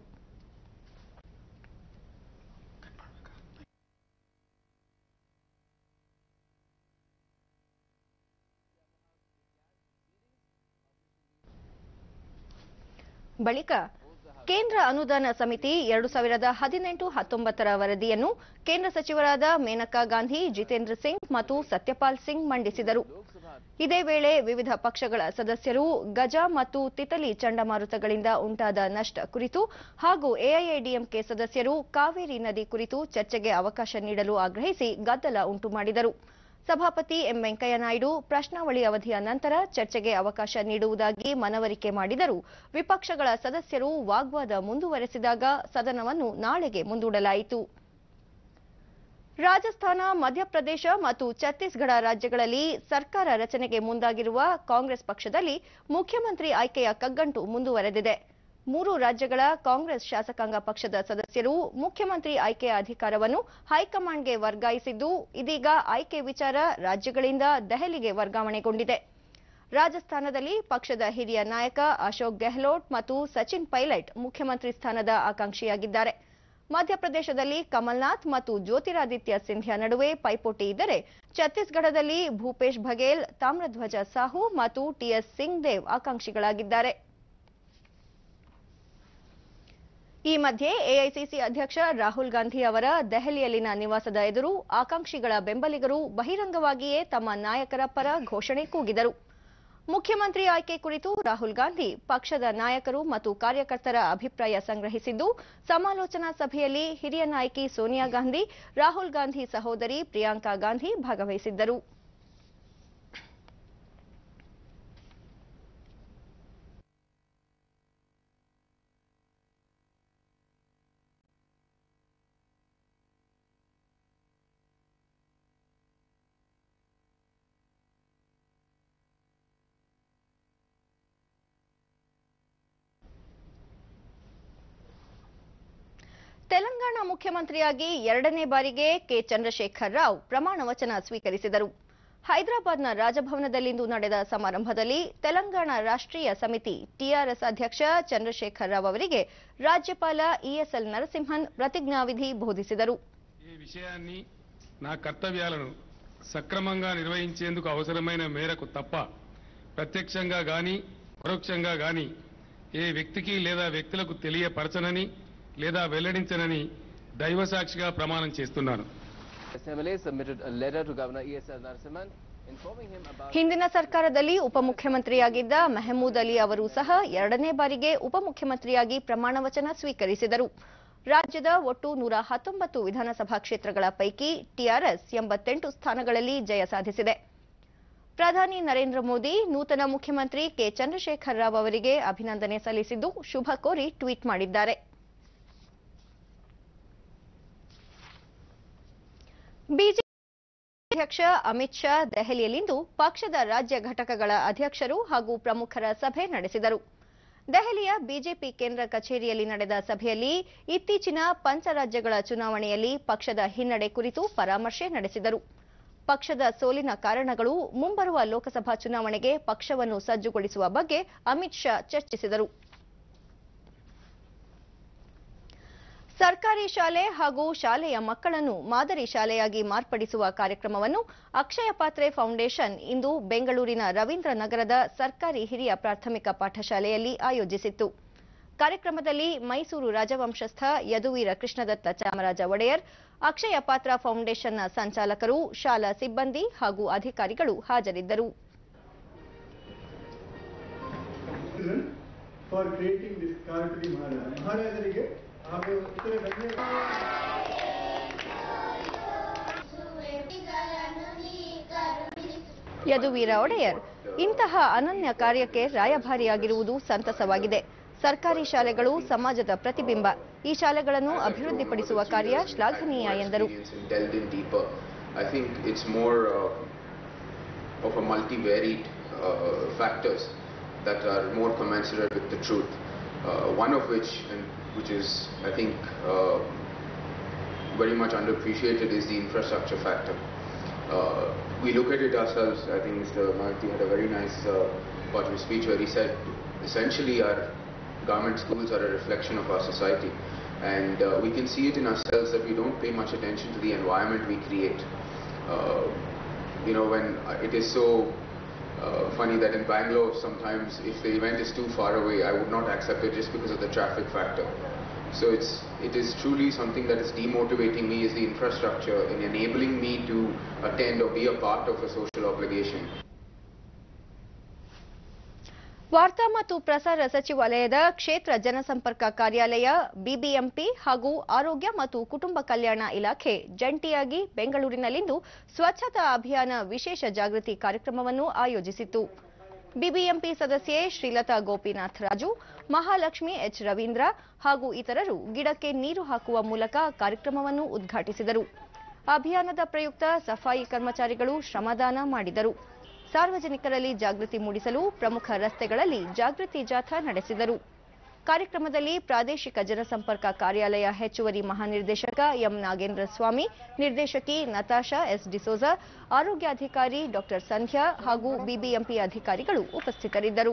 ಬಳಿಕ ಕೇಂದ್ರ ಅನುದಾನ ಸಮಿತಿ ಎರಡು ಸಾವಿರದ ಹದಿನೆಂಟು ಹತ್ತೊಂಬತ್ತರ ವರದಿಯನ್ನು ಕೇಂದ್ರ ಸಚಿವರಾದ ಮೇನಕಾ ಗಾಂಧಿ ಜಿತೇಂದ್ರ ಸಿಂಗ್ ಮತ್ತು ಸತ್ಯಪಾಲ್ ಸಿಂಗ್ ಮಂಡಿಸಿದರು ಇದೇ ವೇಳೆ ವಿವಿಧ ಪಕ್ಷಗಳ ಸದಸ್ಯರು ಗಜ ಮತ್ತು ತಿತಲಿ ಚಂಡಮಾರುತಗಳಿಂದ ಉಂಟಾದ ನಷ್ಟ ಕುರಿತು ಹಾಗೂ ಎಐಎಡಿಎಂಕೆ ಸದಸ್ಯರು ಕಾವೇರಿ ನದಿ ಕುರಿತು ಚರ್ಚೆಗೆ ಅವಕಾಶ ನೀಡಲು ಆಗ್ರಹಿಸಿ ಗದ್ದಲ ಉಂಟು ಮಾಡಿದರು ಸಭಾಪತಿ ಎಂ ವೆಂಕಯ್ಯನಾಯ್ಡು ಪ್ರಶ್ನಾವಳಿ ಅವಧಿಯ ನಂತರ ಚರ್ಚೆಗೆ ಅವಕಾಶ ನೀಡುವುದಾಗಿ ಮನವರಿಕೆ ಮಾಡಿದರೂ ವಿಪಕ್ಷಗಳ ಸದಸ್ಯರು ವಾಗ್ವಾದ ಮುಂದುವರೆಸಿದಾಗ ಸದನವನ್ನು ನಾಳೆಗೆ ಮುಂದೂಡಲಾಯಿತು ರಾಜಸ್ಥಾನ ಮಧ್ಯಪ್ರದೇಶ ಮತ್ತು ಛತ್ತೀಸ್ಗಢ ರಾಜ್ಯಗಳಲ್ಲಿ ಸರ್ಕಾರ ರಚನೆಗೆ ಮುಂದಾಗಿರುವ ಕಾಂಗ್ರೆಸ್ ಪಕ್ಷದಲ್ಲಿ ಮುಖ್ಯಮಂತ್ರಿ ಆಯ್ಕೆಯ ಕಗ್ಗಂಟು ಮುಂದುವರೆದಿದೆ ಮೂರು ರಾಜ್ಯಗಳ ಕಾಂಗ್ರೆಸ್ ಶಾಸಕಾಂಗ ಪಕ್ಷದ ಸದಸ್ಯರು ಮುಖ್ಯಮಂತ್ರಿ ಆಯ್ಕೆಯ ಅಧಿಕಾರವನ್ನು ಹೈಕಮಾಂಡ್ಗೆ ವರ್ಗಾಯಿಸಿದ್ದು ಇದೀಗ ಆಯ್ಕೆ ವಿಚಾರ ರಾಜ್ಯಗಳಿಂದ ದೆಹಲಿಗೆ ವರ್ಗಾವಣೆಗೊಂಡಿದೆ ರಾಜಸ್ಥಾನದಲ್ಲಿ ಪಕ್ಷದ ಹಿರಿಯ ನಾಯಕ ಅಶೋಕ್ ಗೆಹ್ಲೋಟ್ ಮತ್ತು ಸಚಿನ್ ಪೈಲಟ್ ಮುಖ್ಯಮಂತ್ರಿ ಸ್ಥಾನದ ಆಕಾಂಕ್ಷಿಯಾಗಿದ್ದಾರೆ ಮಧ್ಯಪ್ರದೇಶದಲ್ಲಿ ಕಮಲ್ನಾಥ್ ಮತ್ತು ಜ್ಯೋತಿರಾದಿತ್ಯ ಸಿಂಧ್ಯಾ ನಡುವೆ ಪೈಪೋಟಿ ಇದ್ದರೆ ಛತ್ತೀಸ್ಗಢದಲ್ಲಿ ಭೂಪೇಶ್ ಬಘೇಲ್ ತಾಮ್ರಧ್ವಜ ಸಾಹು ಮತ್ತು ಟಿಎಸ್ ಸಿಂಗ್ ದೇವ್ ಆಕಾಂಕ್ಷಿಗಳಾಗಿದ್ದಾರೆ ಈ ಮಧ್ಯೆ ಎಐಸಿಸಿ ಅಧ್ಯಕ್ಷ ರಾಹುಲ್ ಗಾಂಧಿ ಅವರ ದೆಹಲಿಯಲ್ಲಿನ ನಿವಾಸದ ಎದುರು ಆಕಾಂಕ್ಷಿಗಳ ಬೆಂಬಲಿಗರು ಬಹಿರಂಗವಾಗಿಯೇ ತಮ್ಮ ನಾಯಕರ ಪರ ಘೋಷಣೆ ಕೂಗಿದರು ಮುಖ್ಯಮಂತ್ರಿ ಆಯ್ಕೆ ಕುರಿತು ರಾಹುಲ್ ಗಾಂಧಿ ಪಕ್ಷದ ನಾಯಕರು ಮತ್ತು ಕಾರ್ಯಕರ್ತರ ಅಭಿಪ್ರಾಯ ಸಂಗ್ರಹಿಸಿದ್ದು ಸಮಾಲೋಚನಾ ಸಭೆಯಲ್ಲಿ ಹಿರಿಯ ನಾಯಕಿ ಸೋನಿಯಾ ಗಾಂಧಿ ರಾಹುಲ್ ಗಾಂಧಿ ಸಹೋದರಿ ಪ್ರಿಯಾಂಕಾ ಗಾಂಧಿ ಭಾಗವಹಿಸಿದ್ದರು ತೆಲಂಗಾಣ ಮುಖ್ಯಮಂತ್ರಿಯಾಗಿ ಎರಡನೇ ಬಾರಿಗೆ ಕೆ ಚಂದ್ರಶೇಖರ್ ರಾವ್ ಪ್ರಮಾಣ ವಚನ ಸ್ವೀಕರಿಸಿದರು ಹೈದರಾಬಾದ್ನ ರಾಜಭವನದಲ್ಲಿಂದು ನಡೆದ ಸಮಾರಂಭದಲ್ಲಿ ತೆಲಂಗಾಣ ರಾಷ್ಟ್ರೀಯ ಸಮಿತಿ ಟಿಆರ್ಎಸ್ ಅಧ್ಯಕ್ಷ చంద్రశేఖర్ రావు ಅವರಿಗೆ ರಾಜ್ಯಪಾಲ ಇಎಸ್ಎಲ್ ನರಸಿಂಹನ್ ప్రతిజ్ఞావిధి ಬೋಧಿಸಿದರು ఈ విషయాన్ని నా కర్తవ్యాలను సక్రమంగా నిర్వహించేందుకు అవసరమైన మేరకు తప్ప ప్రత్యక్షంగా గాని పరోక్షంగా గాని ఏ వ్యక్తికి లేదా వ్యక్తులకు తెలియపరచనని లేదా వెల్లడించనని దైవసాక్షిగా ప్రమాణం చేస్తున్నాను Assembly submitted a letter to Governor E.S.L. Narasimhan informing him about ಹಿಂದಿನ ಸರ್ಕಾರದಲ್ಲಿ ಉಪಮುಖ್ಯಮಂತ್ರಿಯಾಗಿದ್ದ ಮೆಹಮೂದ್ ಅಲಿ ಅವರು ಸಹ ಎರಡನೇ ಬಾರಿಗೆ ಉಪಮುಖ್ಯಮಂತ್ರಿಯಾಗಿ ಪ್ರಮಾಣ ವಚನ ಸ್ವೀಕರಿಸಿದರು ರಾಜ್ಯದ ಒಟ್ಟು ನೂರ ಹತ್ತೊಂಬತ್ತು ವಿಧಾನಸಭಾ ಕ್ಷೇತ್ರಗಳ ಪೈಕಿ ಟಿಆರ್ಎಸ್ ಎಂಬತ್ತೆಂಟು ಸ್ಥಾನಗಳಲ್ಲಿ ಜಯ ಸಾಧಿಸಿದೆ ಪ್ರಧಾನಿ ನರೇಂದ್ರ ಮೋದಿ ನೂತನ ಮುಖ್ಯಮಂತ್ರಿ ಕೆ ಚಂದ್ರಶೇಖರ್ ರಾವ್ ಅವರಿಗೆ ಅಭಿನಂದನೆ ಸಲ್ಲಿಸಿದ್ದು ಶುಭ ಕೋರಿ ಟ್ವೀಟ್ ಮಾಡಿದ್ದಾರೆ ಬಿಜೆಪಿ ಅಧ್ಯಕ್ಷ ಅಮಿತ್ ಶಾ ದೆಹಲಿಯಲ್ಲಿಂದು ಪಕ್ಷದ ರಾಜ್ಯ ಘಟಕಗಳ ಅಧ್ಯಕ್ಷರು ಹಾಗೂ ಪ್ರಮುಖರ ಸಭೆ ನಡೆಸಿದರು ದೆಹಲಿಯ ಬಿಜೆಪಿ ಕೇಂದ್ರ ಕಚೇರಿಯಲ್ಲಿ ನಡೆದ ಸಭೆಯಲ್ಲಿ ಇತ್ತೀಚಿನ ಪಂಚರಾಜ್ಯಗಳ ಚುನಾವಣೆಯಲ್ಲಿ ಪಕ್ಷದ ಹಿನ್ನಡೆ ಕುರಿತು ಪರಾಮರ್ಶೆ ನಡೆಸಿದರು ಪಕ್ಷದ ಸೋಲಿನ ಕಾರಣಗಳು ಮುಂಬರುವ ಲೋಕಸಭಾ ಚುನಾವಣೆಗೆ ಪಕ್ಷವನ್ನು ಸಜ್ಜುಗೊಳಿಸುವ ಬಗ್ಗೆ ಅಮಿತ್ ಶಾ ಚರ್ಚಿಸಿದರು ಸರ್ಕಾರಿ ಶಾಲೆ ಹಾಗೂ ಶಾಲೆಯ ಮಕ್ಕಳನ್ನು ಮಾದರಿ ಶಾಲೆಯಾಗಿ ಮಾರ್ಪಡಿಸುವ ಕಾರ್ಯಕ್ರಮವನ್ನು ಅಕ್ಷಯ ಪಾತ್ರೆ ಫೌಂಡೇಶನ್ ಇಂದು ಬೆಂಗಳೂರಿನ ರವೀಂದ್ರ ನಗರದ ಸರ್ಕಾರಿ ಹಿರಿಯ ಪ್ರಾಥಮಿಕ ಪಾಠಶಾಲೆಯಲ್ಲಿ ಆಯೋಜಿಸಿತ್ತು ಕಾರ್ಯಕ್ರಮದಲ್ಲಿ ಮೈಸೂರು ರಾಜವಂಶಸ್ಥ ಯದುವೀರ ಕೃಷ್ಣದತ್ತ ಚಾಮರಾಜ ಒಡೆಯರ್ ಅಕ್ಷಯ ಪಾತ್ರ ಫೌಂಡೇಶನ್ನ ಸಂಚಾಲಕರು ಶಾಲಾ ಸಿಬ್ಬಂದಿ ಹಾಗೂ ಅಧಿಕಾರಿಗಳು ಹಾಜರಿದ್ದರು ಫಾರ್ ಕ್ರಿಯೇಟಿಂಗ್ ದಿಸ್ ಕಾರ್ಟರಿ ಮಹಾರಾಜ ಮಹಾರಾಜರಿಗೆ ಹಾಗೂ ಇತರ ಗಣ್ಯ ಯದುವೀರ ಒಡೆಯರ್ ಇಂತಹ ಅನನ್ಯ ಕಾರ್ಯಕ್ಕೆ ರಾಯಭಾರಿಯಾಗಿರುವುದು ಸಂತಸವಾಗಿದೆ ಸರ್ಕಾರಿ ಶಾಲೆಗಳು ಸಮಾಜದ ಪ್ರತಿಬಿಂಬ ಈ ಶಾಲೆಗಳನ್ನು ಅಭಿವೃದ್ಧಿಪಡಿಸುವ ಕಾರ್ಯ ಶ್ಲಾಘನೀಯ ಎಂದರು and delved in deeper. I think it's more uh, of a multivariate uh, factors that are more commensurate with the truth. Uh, one of which, and which is, I think, uh, very much underappreciated, is the infrastructure factor. Uh, we look at it ourselves. I think Mr. Mahathi had a very nice uh, part of his speech where he said, essentially, our government schools are a reflection of our society. And uh, we can see it in ourselves that we don't pay much attention to the environment we create. Uh, you know, when uh, it is so uh, funny that in Bangalore, sometimes if the event is too far away, I would not accept it just because of the traffic factor. So it's it is truly something that is demotivating me is the infrastructure in enabling me to attend or be a part of a social obligation. ವಾರ್ತಾ ಮತ್ತು ಪ್ರಸಾರ ಸಚಿವಾಲಯದ ಕ್ಷೇತ್ರ ಜನಸಂಪರ್ಕ ಕಾರ್ಯಾಲಯ BBMP ಹಾಗೂ ಆರೋಗ್ಯ ಮತ್ತು ಕುಟುಂಬ ಕಲ್ಯಾಣ ಇಲಾಖೆ ಜಂಟಿಯಾಗಿ ಬೆಂಗಳೂರಿನಲ್ಲಿಂದು ಸ್ವಚ್ಛತಾ ಅಭಿಯಾನ ವಿಶೇಷ ಜಾಗೃತಿ ಕಾರ್ಯಕ್ರಮವನ್ನು ಆಯೋಜಿಸಿತು ಬಿಬಿಎಂಪಿ ಸದಸ್ಯೆ ಶ್ರೀಲತಾ ಗೋಪಿನಾಥ್ ರಾಜು ಮಹಾಲಕ್ಷ್ಮಿ ಎಚ್ ರವೀಂದ್ರ ಹಾಗೂ ಇತರರು ಗಿಡಕ್ಕೆ ನೀರು ಹಾಕುವ ಮೂಲಕ ಕಾರ್ಯಕ್ರಮವನ್ನು ಉದ್ಘಾಟಿಸಿದರು ಅಭಿಯಾನದ ಪ್ರಯುಕ್ತ ಸಫಾಯಿ ಕರ್ಮಚಾರಿಗಳು ಶ್ರಮದಾನ ಮಾಡಿದರು ಸಾರ್ವಜನಿಕರಲ್ಲಿ ಜಾಗೃತಿ ಮೂಡಿಸಲು ಪ್ರಮುಖ ರಸ್ತೆಗಳಲ್ಲಿ ಜಾಗೃತಿ ಜಾಥಾ ನಡೆಸಿದರು ಕಾರ್ಯಕ್ರಮದಲ್ಲಿ ಪ್ರಾದೇಶಿಕ ಜನಸಂಪರ್ಕ ಕಾರ್ಯಾಲಯ ಹೆಚ್ಚುವರಿ ಮಹಾನಿರ್ದೇಶಕ ಎಂ ನಾಗೇಂದ್ರ ಸ್ವಾಮಿ ನಿರ್ದೇಶಕಿ ನತಾಶಾ ಎಸ್ ಡಿಸೋಜ ಆರೋಗ್ಯಾಧಿಕಾರಿ ಡಾಕ್ಟರ್ ಸಂಧ್ಯಾ ಹಾಗೂ ಬಿಬಿಎಂಪಿ ಅಧಿಕಾರಿಗಳು ಉಪಸ್ಥಿತರಿದ್ದರು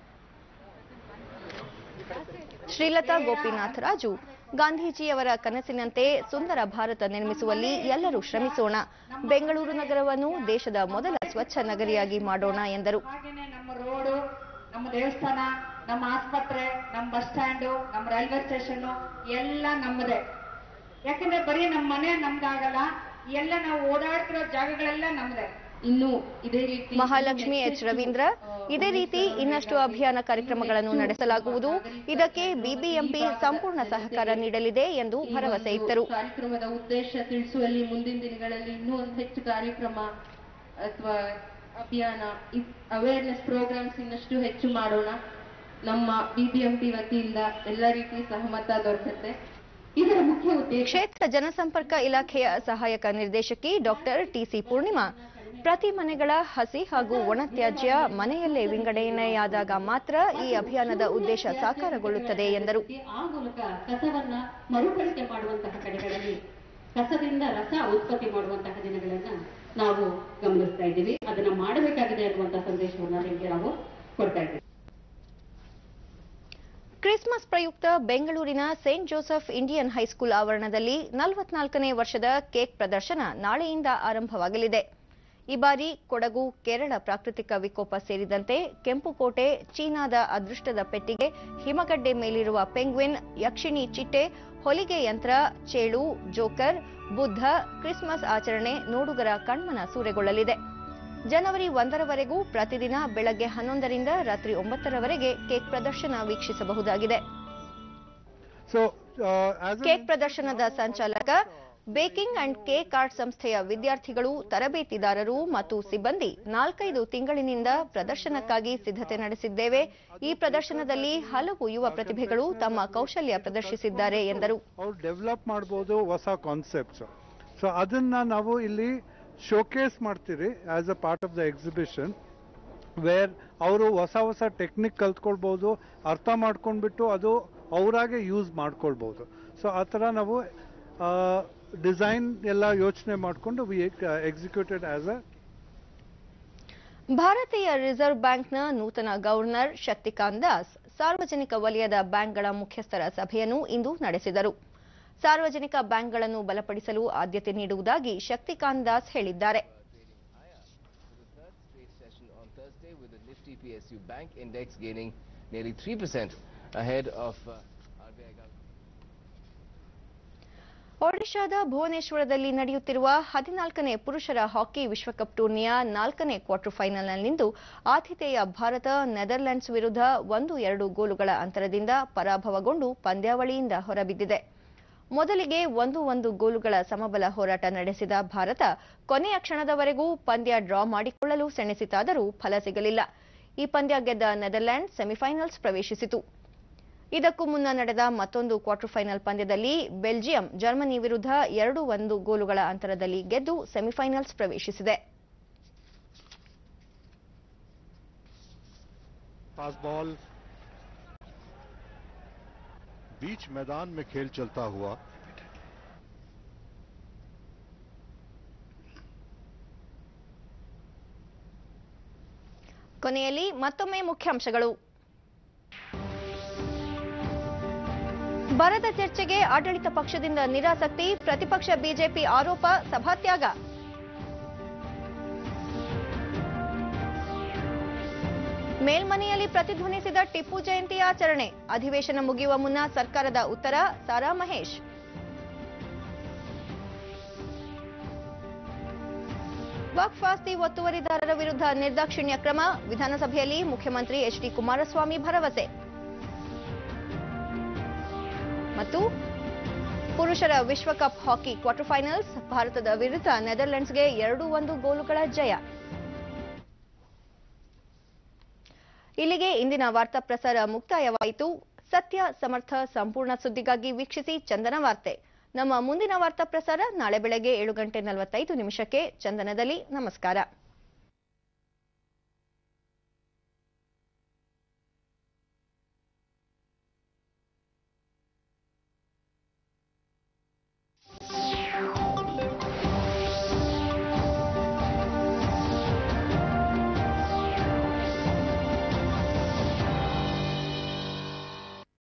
ಶ್ರೀಲತಾ ಗೋಪಿನಾಥ್ ರಾಜು ಗಾಂಧೀಜಿಯವರ ಕನಸಿನಂತೆ ಸುಂದರ ಭಾರತ ನಿರ್ಮಿಸುವಲ್ಲಿ ಎಲ್ಲರೂ ಶ್ರಮಿಸೋಣ ಬೆಂಗಳೂರು ನಗರವನ್ನು ದೇಶದ ಮೊದಲ ಸ್ವಚ್ಛ ನಗರಿಯಾಗಿ ಮಾಡೋಣ ಎಂದರು ನಮ್ಮ ರೋಡು ನಮ್ಮ ದೇವಸ್ಥಾನ ನಮ್ಮ ಆಸ್ಪತ್ರೆ ನಮ್ಮ ಬಸ್ ಸ್ಟ್ಯಾಂಡು ನಮ್ಮ ರೈಲ್ವೆ ಸ್ಟೇಷನ್ ಎಲ್ಲ ನಮ್ಮದೇ ಯಾಕಂದ್ರೆ ಬರೀ ನಮ್ಮ ಮನೆ ನಮ್ದಾಗಲ್ಲ ಎಲ್ಲ ನಾವು ಓಡಾಡ್ತಿರೋ ಜಾಗಗಳೆಲ್ಲ ನಮ್ಮದೇ ಇನ್ನು ಇದೇ ರೀತಿ ಮಹಾಲಕ್ಷ್ಮಿ ಎಚ್ ರವೀಂದ್ರ ಇದೇ ರೀತಿ ಇನ್ನಷ್ಟು ಅಭಿಯಾನ ಕಾರ್ಯಕ್ರಮಗಳನ್ನು ನಡೆಸಲಾಗುವುದು ಇದಕ್ಕೆ ಬಿಬಿಎಂಪಿ ಸಂಪೂರ್ಣ ಸಹಕಾರ ನೀಡಲಿದೆ ಎಂದು ಭರವಸೆ ಇತ್ತರು ಕಾರ್ಯಕ್ರಮದ ಉದ್ದೇಶ ತಿಳಿಸುವಲ್ಲಿ ಮುಂದಿನ ದಿನಗಳಲ್ಲಿ ಇನ್ನೂ ಒಂದು ಹೆಚ್ಚು ಕಾರ್ಯಕ್ರಮ ಅಥವಾ ಅಭಿಯಾನ ಅವೇರ್ನೆಸ್ ಪ್ರೋಗ್ರಾಮ್ಸ್ ಇನ್ನಷ್ಟು ಹೆಚ್ಚು ಮಾಡೋಣ ನಮ್ಮ ಬಿಬಿಎಂಪಿ ವತಿಯಿಂದ ಎಲ್ಲ ರೀತಿ ಸಹಮತ ದೊರಕುತ್ತೆ ಇದರ ಮುಖ್ಯ ಉದ್ದೇಶ ಕ್ಷೇತ್ರ ಜನಸಂಪರ್ಕ ಇಲಾಖೆಯ ಸಹಾಯಕ ನಿರ್ದೇಶಕಿ ಡಾಕ್ಟರ್ ಟಿಸಿ ಪೂರ್ಣಿಮಾ ಪ್ರತಿ ಮನೆಗಳ ಹಸಿ ಹಾಗೂ ಒಣ ತ್ಯಾಜ್ಯ ಮನೆಯಲ್ಲೇ ವಿಂಗಡಣೆಯಾದಾಗ ಮಾತ್ರ ಈ ಅಭಿಯಾನದ ಉದ್ದೇಶ ಸಾಕಾರಗೊಳ್ಳುತ್ತದೆ ಎಂದರು ಆ ಮೂಲಕ ಕಸವನ್ನ ಮರುಬಳಕೆ ಮಾಡುವಂತಹ ಕಡೆಗಳಲ್ಲಿ ಕಸದಿಂದ ರಸ ಉತ್ಪತ್ತಿ ಮಾಡುವಂತಹ ದಿನಗಳನ್ನ ನಾವು ಗಮನಿಸ್ತಾ ಇದ್ದೀವಿ ಅದನ್ನ ಮಾಡಬೇಕಾಗಿದೆ ಅನ್ನುವಂತಹ ಸಂದೇಶವನ್ನ ನಿಮಗೆ ನಾವು ಕೊಡ್ತಾ ಇದ್ದೀವಿ ಕ್ರಿಸ್ಮಸ್ ಪ್ರಯುಕ್ತ ಬೆಂಗಳೂರಿನ ಸೇಂಟ್ ಜೋಸೆಫ್ ಇಂಡಿಯನ್ ಹೈಸ್ಕೂಲ್ ಆವರಣದಲ್ಲಿ ನಲವತ್ನಾಲ್ಕನೇ ವರ್ಷದ ಕೇಕ್ ಪ್ರದರ್ಶನ ನಾಳೆಯಿಂದ ಆರಂಭವಾಗಲಿದೆ ಈ ಬಾರಿ ಕೊಡಗು ಕೇರಳ ಪ್ರಾಕೃತಿಕ ವಿಕೋಪ ಸೇರಿದಂತೆ ಕೆಂಪುಕೋಟೆ ಚೀನಾದ ಅದೃಷ್ಟದ ಪೆಟ್ಟಿಗೆ ಹಿಮಗಡ್ಡೆ ಮೇಲಿರುವ ಪೆಂಗ್ವಿನ್ ಯಕ್ಷಿಣಿ ಚಿಟ್ಟೆ ಹೊಲಿಗೆ ಯಂತ್ರ ಚೇಳು ಜೋಕರ್ ಬುದ್ಧ ಕ್ರಿಸ್ಮಸ್ ಆಚರಣೆ ನೋಡುಗರ ಕಣ್ಮನ ಸೂರೆಗೊಳ್ಳಲಿದೆ ಜನವರಿ ಒಂದರವರೆಗೂ ಪ್ರತಿದಿನ ಬೆಳಗ್ಗೆ ಹನ್ನೊಂದರಿಂದ ರಾತ್ರಿ ಒಂಬತ್ತರವರೆಗೆ ಕೇಕ್ ಪ್ರದರ್ಶನ ವೀಕ್ಷಿಸಬಹುದಾಗಿದೆ So, uh, as a cake ಪ್ರದರ್ಶನದ ಸಂಚಾಲಕ ಬೇಕಿಂಗ್ ಅಂಡ್ ಕೇಕ್ ಆರ್ಟ್ ಸಂಸ್ಥೆಯ ವಿದ್ಯಾರ್ಥಿಗಳು ತರಬೇತಿದಾರರು ಮತ್ತು ಸಿಬ್ಬಂದಿ ನಾಲ್ಕೈದು ತಿಂಗಳಿನಿಂದ ಪ್ರದರ್ಶನಕ್ಕಾಗಿ ಸಿದ್ಧತೆ ನಡೆಸಿದ್ದೇವೆ ಈ ಪ್ರದರ್ಶನದಲ್ಲಿ ಹಲವು ಯುವ ಪ್ರತಿಭೆಗಳು ತಮ್ಮ ಕೌಶಲ್ಯ ಪ್ರದರ್ಶಿಸಿದ್ದಾರೆ ಎಂದರು ಅವ್ರು ಡೆವಲಪ್ ಮಾಡ್ಬೋದು ಹೊಸ ಕಾನ್ಸೆಪ್ಟ್ಸ್ ಸೊ ಅದನ್ನ ನಾವು ಇಲ್ಲಿ ಶೋಕೇಸ್ ಮಾಡ್ತೀರಿ as a part of the exhibition where ಅವರು ಹೊಸ ಹೊಸ ಟೆಕ್ನಿಕ್ ಕಲ್ತ್ಕೊಳ್ಬೋದು ಅರ್ಥ ಮಾಡ್ಕೊಂಡ್ಬಿಟ್ಟು ಅದು ಅವರಾಗೆ ಯೂಸ್ ಮಾಡ್ಕೊಳ್ಬೋದು ಸೊ ಆ ಥರ ನಾವು ಡಿಸೈನ್ ಎಲ್ಲ ಯೋಚನೆ ಮಾಡಿಕೊಂಡು ವಿ ಎಕ್ಸಿಕ್ಯೂಟೆಡ್ ಆಸ್ ಅ ಭಾರತೀಯ ರಿಸರ್ವ್ ಬ್ಯಾಂಕ್ನ ನೂತನ ಗವರ್ನರ್ ಶಕ್ತಿಕಾಂತ್ ದಾಸ್ ಸಾರ್ವಜನಿಕ ವಲಯದ ಬ್ಯಾಂಕ್ಗಳ ಮುಖ್ಯಸ್ಥರ ಸಭೆಯನ್ನು ಇಂದು ನಡೆಸಿದರು ಸಾರ್ವಜನಿಕ ಬ್ಯಾಂಕ್ಗಳನ್ನು ಬಲಪಡಿಸಲು ಆದ್ಯತೆ ನೀಡುವುದಾಗಿ ಶಕ್ತಿಕಾಂತ್ ದಾಸ್ ಹೇಳಿದ್ದಾರೆ Trade session on Thursday with the Nifty PSU Bank Index gaining nearly 3% ahead of uh, RBI government. ಒಡಿಶಾದ ಭುವನೇಶ್ವರದಲ್ಲಿ ನಡೆಯುತ್ತಿರುವ ಹದಿನಾಲ್ಕನೇ ಪುರುಷರ ಹಾಕಿ ವಿಶ್ವಕಪ್ ಟೂರ್ನಿಯ ನಾಲ್ಕನೇ ಕ್ವಾರ್ಟರ್ ಫೈನಲ್ನಲ್ಲಿಂದು ಆತಿಥೇಯ ಭಾರತ ನೆದರ್ಲೆಂಡ್ಸ್ ವಿರುದ್ಧ ಒಂದು ಎರಡು ಗೋಲುಗಳ ಅಂತರದಿಂದ ಪರಾಭವಗೊಂಡು ಪಂದ್ಯಾವಳಿಯಿಂದ ಹೊರಬಿದ್ದಿದೆ ಮೊದಲಿಗೆ ಒಂದು ಒಂದು ಗೋಲುಗಳ ಸಮಬಲ ಹೋರಾಟ ನಡೆಸಿದ ಭಾರತ ಕೊನೆಯ ಕ್ಷಣದವರೆಗೂ ಪಂದ್ಯ ಡ್ರಾ ಮಾಡಿಕೊಳ್ಳಲು ಸೆಣಸಿತಾದರೂ ಫಲ ಸಿಗಲಿಲ್ಲ ಈ ಪಂದ್ಯ ಗೆದ್ದ ನೆದರ್ಲೆಂಡ್ ಸೆಮಿಫೈನಲ್ಸ್ ಪ್ರವೇಶಿಸಿತು ಇದಕ್ಕೂ ಮುನ್ನ ನಡೆದ ಮತ್ತೊಂದು ಕ್ವಾರ್ಟರ್ ಫೈನಲ್ ಪಂದ್ಯದಲ್ಲಿ ಬೆಲ್ಜಿಯಂ ಜರ್ಮನಿ ವಿರುದ್ಧ ಎರಡು ಒಂದು ಗೋಲುಗಳ ಅಂತರದಲ್ಲಿ ಗೆದ್ದು ಸೆಮಿಫೈನಲ್ಸ್ ಪ್ರವೇಶಿಸಿದೆ पास बॉल बीच मैदान में खेल चलता हुआ ಕೊನೆಯಲ್ಲಿ ಮತ್ತೊಮ್ಮೆ ಮುಖ್ಯಾಂಶಗಳು ಬರದ ಚರ್ಚೆಗೆ ಆಡಳಿತ ಪಕ್ಷದಿಂದ ನಿರಾಸಕ್ತಿ ಪ್ರತಿಪಕ್ಷ ಬಿಜೆಪಿ ಆರೋಪ ಸಭಾತ್ಯಾಗ ಮೇಲ್ಮನೆಯಲ್ಲಿ ಪ್ರತಿಧ್ವನಿಸಿದ ಟಿಪ್ಪು ಜಯಂತಿ ಆಚರಣೆ ಅಧಿವೇಶನ ಮುಗಿಯುವ ಮುನ್ನ ಸರ್ಕಾರದ ಉತ್ತರ ಸಾರಾ ಮಹೇಶ್ ವಕ್ಫ್ ಆಸ್ತಿ ಒತ್ತುವರಿದಾರರ ವಿರುದ್ಧ ನಿರ್ದಾಕ್ಷಿಣ್ಯ ಕ್ರಮ ವಿಧಾನಸಭೆಯಲ್ಲಿ ಮುಖ್ಯಮಂತ್ರಿ ಎಚ್ ಡಿ ಕುಮಾರಸ್ವಾಮಿ ಭರವಸೆ ಮತ್ತು ಪುರುಷರ ವಿಶ್ವಕಪ್ ಹಾಕಿ ಕ್ವಾರ್ಟರ್ ಫೈನಲ್ಸ್ ಭಾರತದ ವಿರುದ್ಧ ನೆದರ್ಲೆಂಡ್ಸ್ಗೆ ಎರಡು ಒಂದು ಗೋಲುಗಳ ಜಯ ಇಲ್ಲಿಗೆ ಇಂದಿನ ವಾರ್ತಾ ಪ್ರಸಾರ ಮುಕ್ತಾಯವಾಯಿತು ಸತ್ಯ ಸಮರ್ಥ ಸಂಪೂರ್ಣ ಸುದ್ದಿಗಾಗಿ ವೀಕ್ಷಿಸಿ ಚಂದನ ವಾರ್ತೆ ನಮ್ಮ ಮುಂದಿನ ವಾರ್ತಾ ಪ್ರಸಾರ ನಾಳೆ ಬೆಳಗ್ಗೆ ಏಳು ಗಂಟೆ ನಲವತ್ತೈದು ನಿಮಿಷಕ್ಕೆ ಚಂದನದಲ್ಲಿ ನಮಸ್ಕಾರ